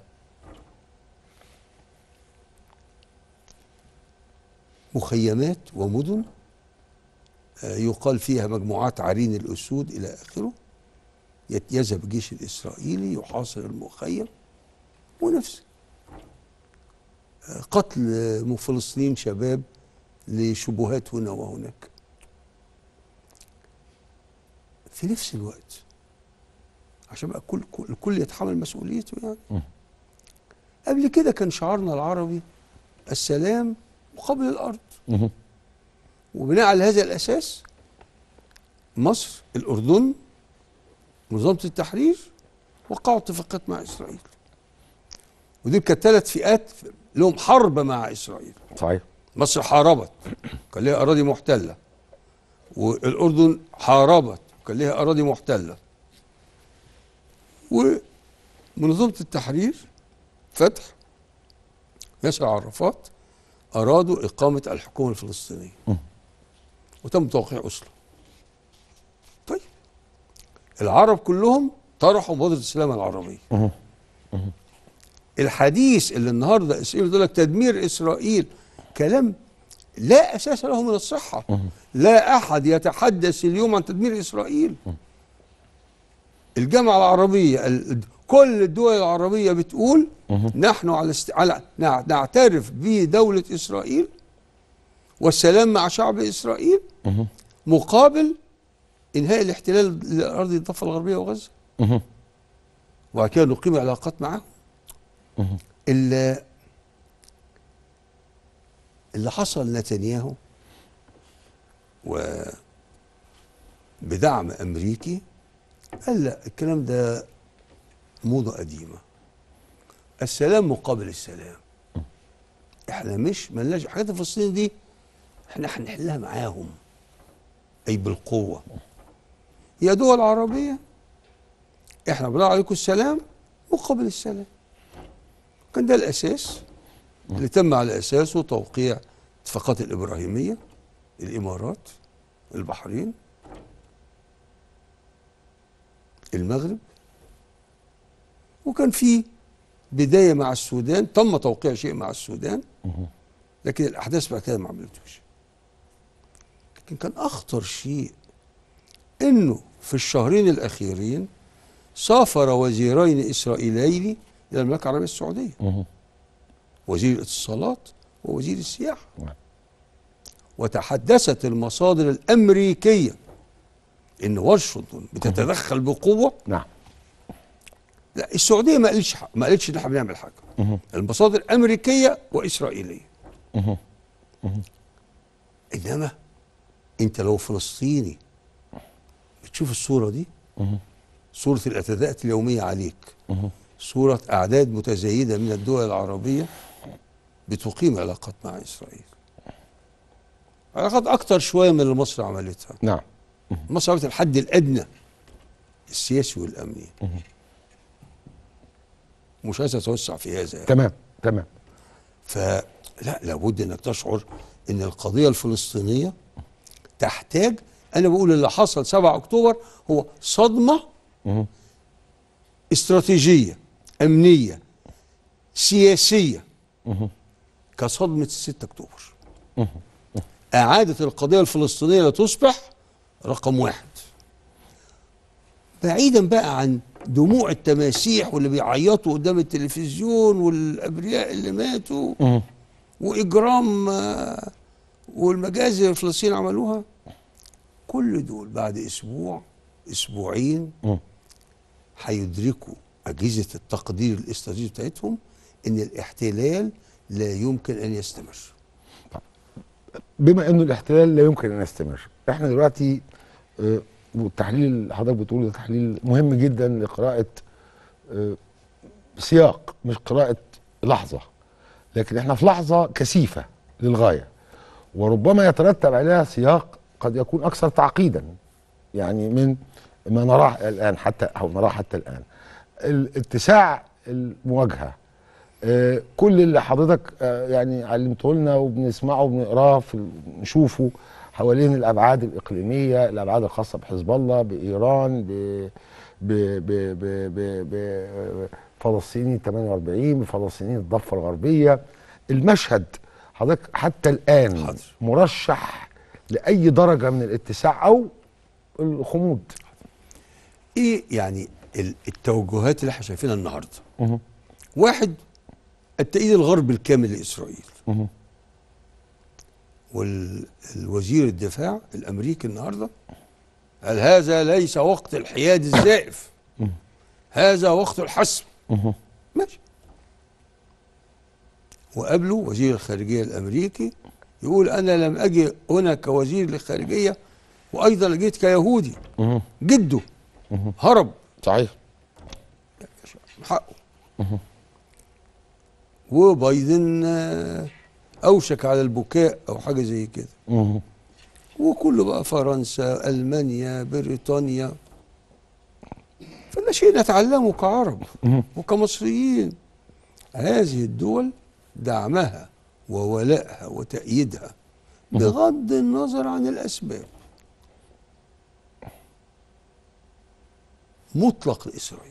مخيمات ومدن آه، يقال فيها مجموعات عرين الأسود إلى آخره يت- يذهب الجيش الإسرائيلي يحاصر المخيم ونفس آه، قتل آه، من فلسطين شباب لشبهات هنا وهناك في نفس الوقت عشان بقى كل كل- الكل يتحمل مسؤوليته يعني قبل كده كان شعارنا العربي السلام مقابل الارض مهم. وبناء على هذا الاساس مصر الاردن منظمه التحرير وقعوا اتفاقات مع اسرائيل ودي كانت ثلاث فئات لهم حرب مع اسرائيل صحيح مصر حاربت كان لها اراضي محتله والاردن حاربت كان لها اراضي محتله ومنظمه التحرير فتح ياسر عرفات ارادوا اقامه الحكومه الفلسطينيه وتم توقيع اوسلو طيب العرب كلهم طرحوا مبادره السلام العربيه الحديث اللي النهارده اسرائيل بتقول لك تدمير اسرائيل كلام لا اساس له من الصحه لا احد يتحدث اليوم عن تدمير اسرائيل الجامعه العربيه ال- كل الدول العربيه بتقول نحن على, است... على نع- نعترف بدوله اسرائيل والسلام مع شعب اسرائيل مقابل انهاء الاحتلال لارض الضفه الغربيه وغزه وبعد كده نقيم علاقات معهم اللي اللي حصل نتنياهو و بدعم امريكي قال لا الكلام ده موضه قديمه السلام مقابل السلام احنا مش ملناش الحاجات الفلسطينيه دي احنا هنحلها معاهم اي بالقوه يا دول عربيه احنا بنضع عليكم السلام مقابل السلام كان ده الاساس اللي تم على اساسه توقيع اتفاقات الابراهيميه الامارات البحرين المغرب وكان في بدايه مع السودان تم توقيع شيء مع السودان لكن الاحداث بعد كده ما عملتوش لكن كان اخطر شيء انه في الشهرين الاخيرين سافر وزيرين اسرائيليين الى المملكه العربيه السعوديه وزير الاتصالات ووزير السياحه وتحدثت المصادر الامريكيه ان واشنطن بتتدخل بقوه نعم لا السعوديه ما قالتش ما قالتش ان احنا بنعمل حاجه المصادر امريكيه واسرائيليه انما انت لو فلسطيني بتشوف الصوره دي صوره الاعتداءات اليوميه عليك صوره اعداد متزايده من الدول العربيه بتقيم علاقات مع اسرائيل علاقات اكتر شويه من اللي مصر عملتها نعم مصر عملت الحد الادنى السياسي والامني مش عايز اتوسع في هذا يعني. تمام تمام فلا لابد انك تشعر ان القضيه الفلسطينيه تحتاج انا بقول اللي حصل 7 اكتوبر هو صدمه استراتيجيه امنيه سياسيه كصدمه 6 اكتوبر اعاده القضيه الفلسطينيه لتصبح رقم واحد بعيدا بقى عن دموع التماسيح واللي بيعيطوا قدام التلفزيون والابرياء اللي ماتوا واجرام آه، والمجازر اللي فلسطين عملوها كل دول بعد اسبوع اسبوعين هيدركوا اجهزه التقدير الاستراتيجي بتاعتهم ان الاحتلال لا يمكن ان يستمر بما انه الاحتلال لا يمكن ان يستمر احنا دلوقتي آه، والتحليل اللي حضرتك بتقوله ده تحليل مهم جدا لقراءه آه، سياق مش قراءه لحظه لكن احنا في لحظه كثيفه للغايه وربما يترتب عليها سياق قد يكون اكثر تعقيدا يعني من ما نراه الان حتى او نراه حتى الان ال- اتساع المواجهه آه، كل اللي حضرتك آه، يعني علمته لنا وبنسمعه وبنقراه في نشوفه حوالين الابعاد الاقليميه الابعاد الخاصه بحزب الله بايران ب ب ب ب ب ب فلسطيني 48 بفلسطينيين الضفه الغربيه المشهد حضرتك حتى الان حاضر. مرشح لاي درجه من الاتساع او الخمود ايه يعني ال- التوجهات اللي احنا شايفينها النهارده واحد التأييد الغربي الكامل لإسرائيل والوزير الدفاع الأمريكي النهاردة قال هذا ليس وقت الحياد الزائف هذا وقت الحسم ماشي وقبله وزير الخارجية الأمريكي يقول أنا لم أجي هنا كوزير للخارجية وأيضا جيت كيهودي جده هرب صحيح حقه وبايدن آه، اوشك على البكاء او حاجه زي كده وكله بقى فرنسا المانيا بريطانيا فده شيء نتعلمه كعرب وكمصريين هذه الدول دعمها وولائها وتأييدها بغض النظر عن الأسباب مطلق لإسرائيل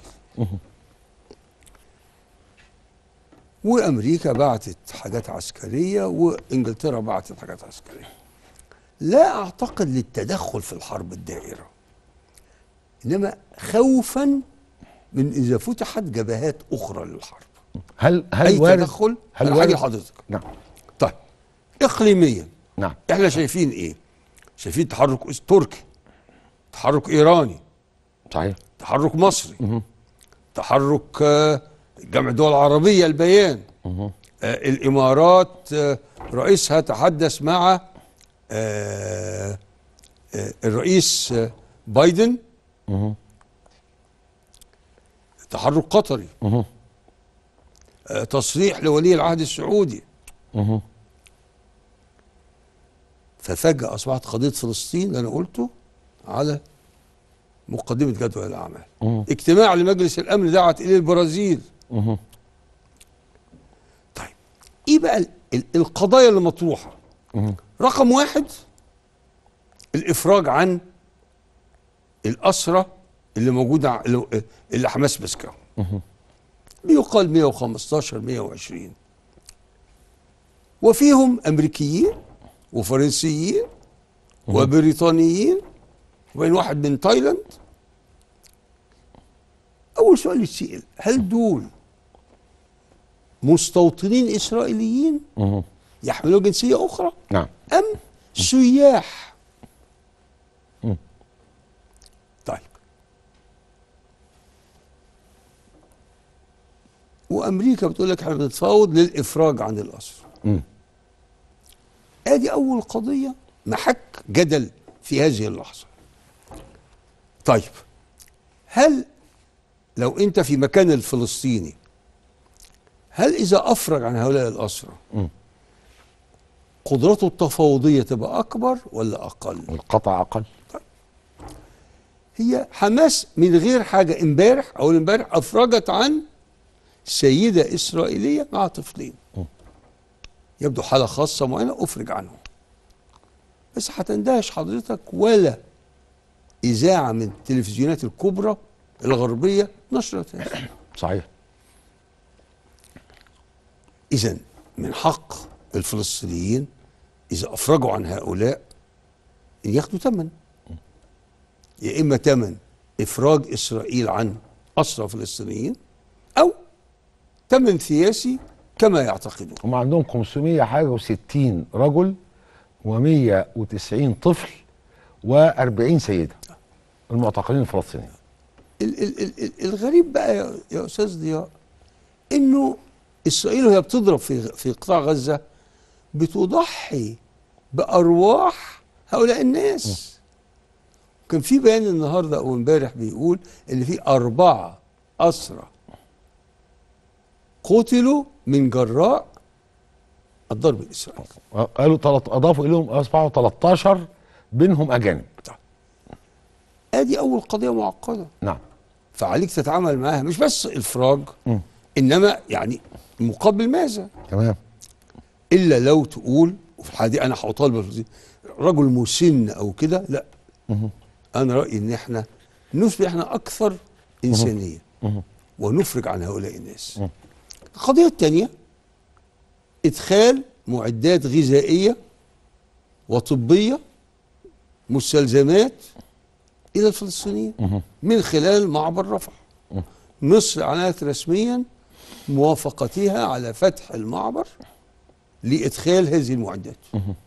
وامريكا بعتت حاجات عسكريه وانجلترا بعتت حاجات عسكريه لا اعتقد للتدخل في الحرب الدائره انما خوفا من اذا فتحت جبهات اخرى للحرب هل هل اي وارد تدخل هل هل حاجه وارد لحضرتك نعم طيب اقليميا نعم احنا شايفين ايه شايفين تحرك أس- تركي تحرك ايراني صحيح تحرك مصري تحرك آه، جامعة الدول العربية البيان آه، الإمارات آه، رئيسها تحدث مع آه، آه، الرئيس آه، بايدن تحرك قطري آه، تصريح لولي العهد السعودي ففجأة أصبحت قضية فلسطين اللي أنا قلته على مقدمة جدول الأعمال اجتماع لمجلس الأمن دعت إليه البرازيل طيب إيه بقى ال- ال- القضايا اللي مطروحة رقم واحد الإفراج عن الأسرة اللي موجودة ع- اللي- اللي حماس مسكها بيقال 115 120 وفيهم أمريكيين وفرنسيين وبريطانيين وبين واحد من تايلاند أول سؤال يتسأل هل دول مستوطنين إسرائيليين يحملوا جنسية أخرى نعم أم سياح طيب وأمريكا بتقول لك احنا بنتفاوض للإفراج عن الأسر ادي اول قضيه محك جدل في هذه اللحظه طيب هل لو انت في مكان الفلسطيني هل اذا افرج عن هؤلاء الاسرى قدرته التفاوضيه تبقى اكبر ولا اقل القطع اقل هي حماس من غير حاجه امبارح او امبارح افرجت عن سيده اسرائيليه مع طفلين يبدو حاله خاصه معينه افرج عنهم بس هتندهش حضرتك ولا اذاعه من التلفزيونات الكبرى الغربيه نشرت هذا صحيح اذا من حق الفلسطينيين اذا افرجوا عن هؤلاء ان ياخدوا ثمن يا اما ثمن افراج اسرائيل عن اسرى فلسطينيين او ثمن سياسي كما يعتقدون هم عندهم 500 حاجه و60 رجل و190 طفل و40 سيده المعتقلين الفلسطينيين ال- ال- ال- ال- الغريب بقى يا, يا استاذ ضياء انه اسرائيل وهي بتضرب في في قطاع غزه بتضحي بارواح هؤلاء الناس كان في بيان النهارده او امبارح بيقول ان في اربعه اسرى قتلوا من جراء الضرب الاسرائيلي قالوا تلت اضافوا اليهم اصبحوا 13 بينهم اجانب ادي اول قضيه معقده نعم فعليك تتعامل معاها مش بس افراج انما يعني مقابل ماذا تمام الا لو تقول وفي الحاله دي انا هطالب بالفلسطين رجل مسن او كده لا انا رايي ان احنا نثبت احنا اكثر انسانيه ونفرج عن هؤلاء الناس القضيه الثانيه ادخال معدات غذائيه وطبيه مستلزمات الى الفلسطينيين من خلال معبر رفح مصر اعلنت رسميا موافقتها على فتح المعبر لادخال هذه المعدات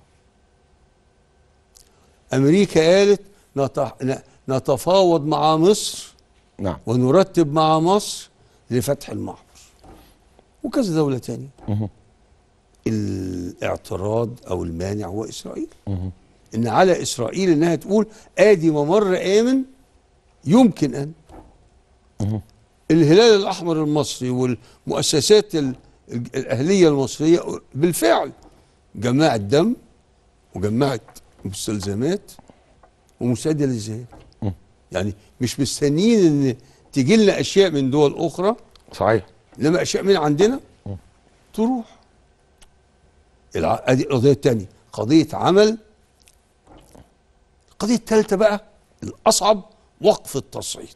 امريكا قالت نت- ن- نتفاوض مع مصر نعم ونرتب مع مصر لفتح المعبر وكذا دولة تانية الاعتراض او المانع هو اسرائيل ان على اسرائيل انها تقول ادي ممر امن يمكن ان الهلال الاحمر المصري والمؤسسات ال- ال- الاهليه المصريه بالفعل جمعت دم وجمعت مستلزمات ومساعده للذهاب يعني مش مستنيين ان تجي لنا اشياء من دول اخرى صحيح انما اشياء من عندنا تروح الع- ادي القضيه الثانيه قضيه عمل القضيه الثالثه بقى الاصعب وقف التصعيد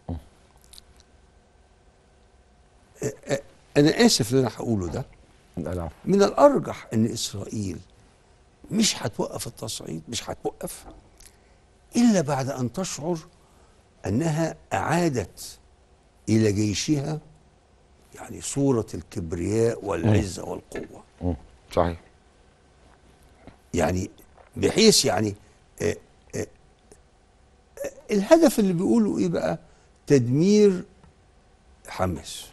أ- أ- انا اسف اللي انا هقوله ده لا من الارجح ان اسرائيل مش هتوقف التصعيد مش هتوقف الا بعد ان تشعر انها اعادت الى جيشها يعني صوره الكبرياء والعزه والقوه مم. صحيح يعني بحيث يعني آه، آه، آه، الهدف اللي بيقولوا ايه بقى تدمير حماس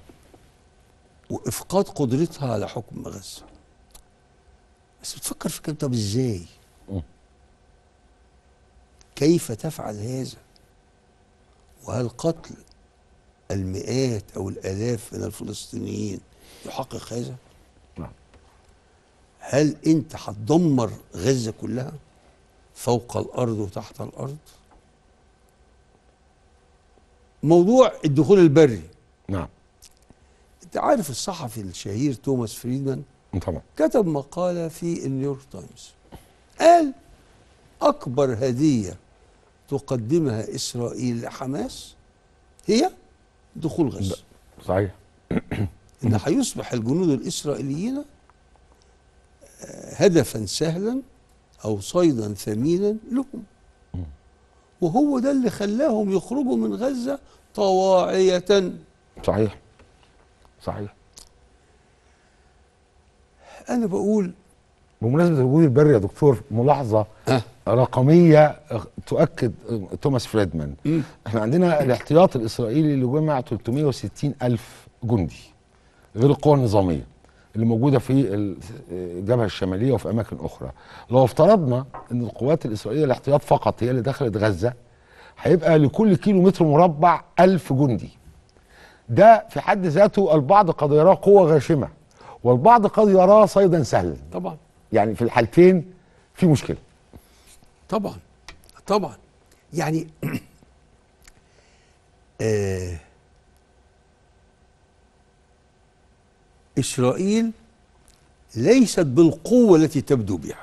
وافقاد قدرتها على حكم غزه بس بتفكر في كده طب ازاي كيف تفعل هذا وهل قتل المئات او الالاف من الفلسطينيين يحقق هذا نعم. هل انت هتدمر غزه كلها فوق الارض وتحت الارض موضوع الدخول البري نعم انت عارف الصحفي الشهير توماس فريدمان طبعا كتب مقالة في النيويورك تايمز قال أكبر هدية تقدمها إسرائيل لحماس هي دخول غزة صحيح إن هيصبح الجنود الإسرائيليين آه، هدفا سهلا أو صيدا ثمينا لهم وهو ده اللي خلاهم يخرجوا من غزة طواعية صحيح صحيح أنا بقول بمناسبة الوجود البري يا دكتور ملاحظة رقمية تؤكد توماس فريدمان احنا عندنا الاحتياط الإسرائيلي اللي جمع 360 ألف جندي غير القوى النظامية اللي موجودة في الجبهة الشمالية وفي أماكن أخرى لو افترضنا أن القوات الإسرائيلية الاحتياط فقط هي اللي دخلت غزة هيبقى لكل كيلو متر مربع ألف جندي ده في حد ذاته البعض قد يراه قوة غاشمة والبعض قد يراه صيدا سهلا طبعا يعني في الحالتين في مشكلة طبعا طبعا يعني آه إسرائيل ليست بالقوة التي تبدو بها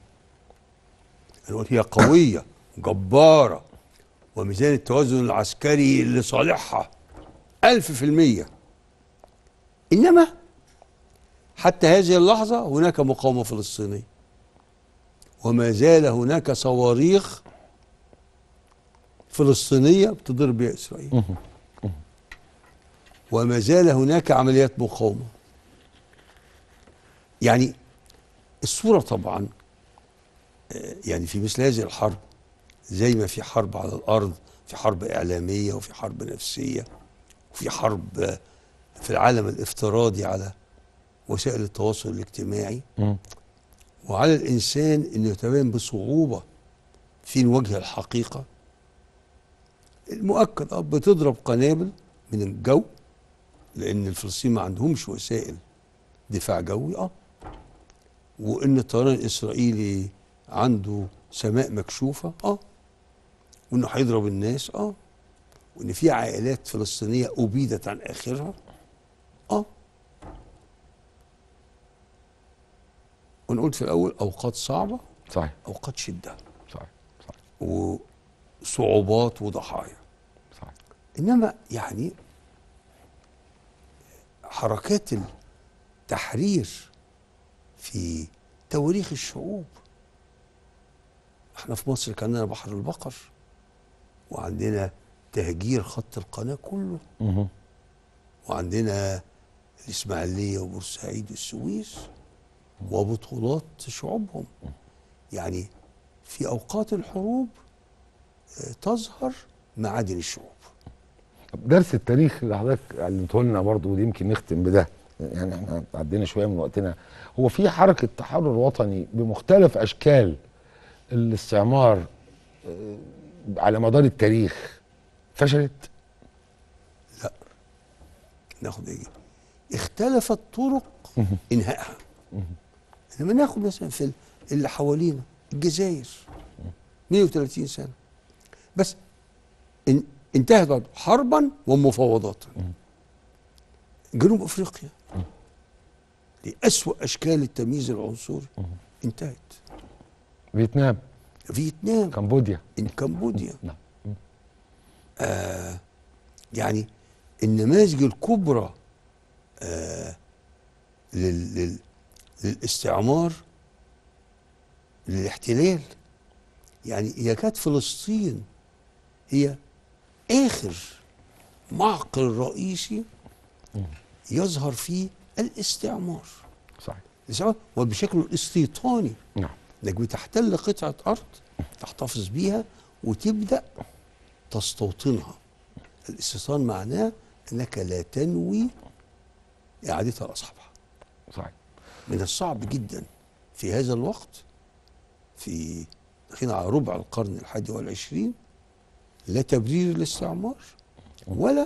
يعني هي قوية جبارة وميزان التوازن العسكري لصالحها ألف في المية إنما حتى هذه اللحظة هناك مقاومة فلسطينية وما زال هناك صواريخ فلسطينية بتضرب بها إسرائيل وما زال هناك عمليات مقاومة يعني الصورة طبعا آه، يعني في مثل هذه الحرب زي ما في حرب على الأرض في حرب إعلامية وفي حرب نفسية وفي حرب آه، في العالم الافتراضي على وسائل التواصل الاجتماعي وعلى الإنسان أنه يتبين بصعوبة في وجه الحقيقة المؤكد اه بتضرب قنابل من الجو لأن الفلسطينيين ما عندهمش وسائل دفاع جوي اه وأن الطيران الإسرائيلي عنده سماء مكشوفة اه وأنه هيضرب الناس اه وأن في عائلات فلسطينية أبيدت عن آخرها اه وانا قلت في الاول اوقات صعبه صحيح اوقات شده صحيح صحيح وصعوبات وضحايا صحيح انما يعني حركات التحرير في تواريخ الشعوب احنا في مصر كان عندنا بحر البقر وعندنا تهجير خط القناه كله مهم. وعندنا الاسماعيليه وبورسعيد والسويس وبطولات شعوبهم يعني في اوقات الحروب آه، تظهر معادن الشعوب طب درس التاريخ اللي حضرتك علمته لنا برضه ودي يمكن نختم بده يعني احنا عدينا شويه من وقتنا هو في حركه تحرر وطني بمختلف اشكال الاستعمار آه، على مدار التاريخ فشلت ناخد ايه اختلفت طرق انهائها لما ناخد مثلا في اللي حوالينا الجزائر 130 سنه بس ان انتهت برضه حربا ومفاوضات جنوب افريقيا لأسوأ اشكال التمييز العنصري انتهت فيتنام فيتنام كمبوديا ان كمبوديا نعم آه يعني النماذج الكبرى آه لل لل للاستعمار للاحتلال يعني هي كانت فلسطين هي اخر معقل رئيسي يظهر فيه الاستعمار صحيح الاستعمار وبشكله الاستيطاني نعم انك بتحتل قطعه ارض تحتفظ بيها وتبدا تستوطنها الاستيطان معناه انك لا تنوي اعادتها لاصحابها صحيح من الصعب جدا في هذا الوقت في داخلين على ربع القرن الحادي والعشرين لا تبرير الاستعمار ولا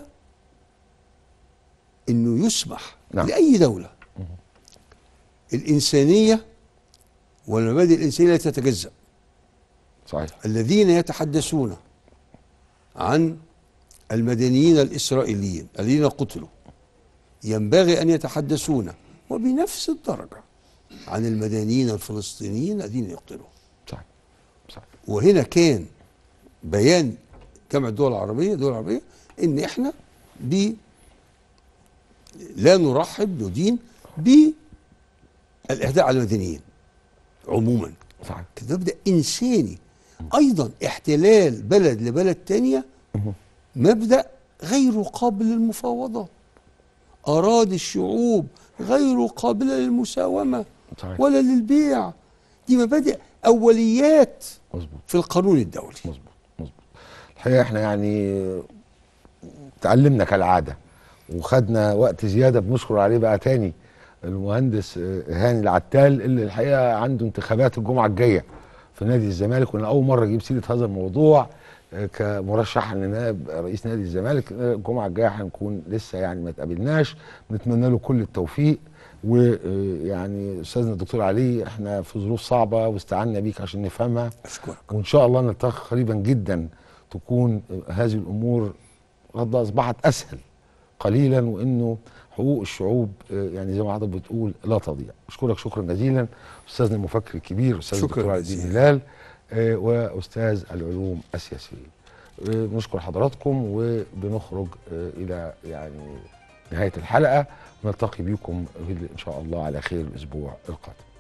انه يسمح نعم. لاي دوله الانسانيه والمبادئ الانسانيه لا تتجزا صحيح الذين يتحدثون عن المدنيين الاسرائيليين الذين قتلوا ينبغي ان يتحدثون وبنفس الدرجه عن المدنيين الفلسطينيين الذين يقتلون صحيح صحيح وهنا كان بيان جامعه الدول العربيه الدول العربيه ان احنا ب لا نرحب ندين بالاعداء على المدنيين عموما صحيح كده مبدا انساني ايضا احتلال بلد لبلد تانية مبدا غير قابل للمفاوضه اراضي الشعوب غير قابله للمساومه صحيح. ولا للبيع دي مبادئ اوليات مظبوط في القانون الدولي مظبوط مظبوط الحقيقه احنا يعني تعلمنا كالعاده وخدنا وقت زياده بنشكر عليه بقى تاني المهندس آه، هاني العتال اللي الحقيقه عنده انتخابات الجمعه الجايه في نادي الزمالك وانا اول مره اجيب سيره هذا الموضوع آه، كمرشح لنائب رئيس نادي الزمالك آه، الجمعه الجايه هنكون لسه يعني ما تقابلناش نتمنى له كل التوفيق ويعني استاذنا الدكتور علي احنا في ظروف صعبه واستعنا بيك عشان نفهمها اشكرك وان شاء الله نلتقي قريبا جدا تكون هذه الامور قد اصبحت اسهل قليلا وانه حقوق الشعوب آه، يعني زي ما حضرتك بتقول لا تضيع اشكرك شكرا جزيلا استاذنا المفكر الكبير استاذ شكراً الدكتور علي الدين جزيلاً. هلال آه، واستاذ العلوم السياسيه آه، بنشكر حضراتكم وبنخرج آه، الى يعني نهايه الحلقه نلتقي بكم ان شاء الله على خير الاسبوع القادم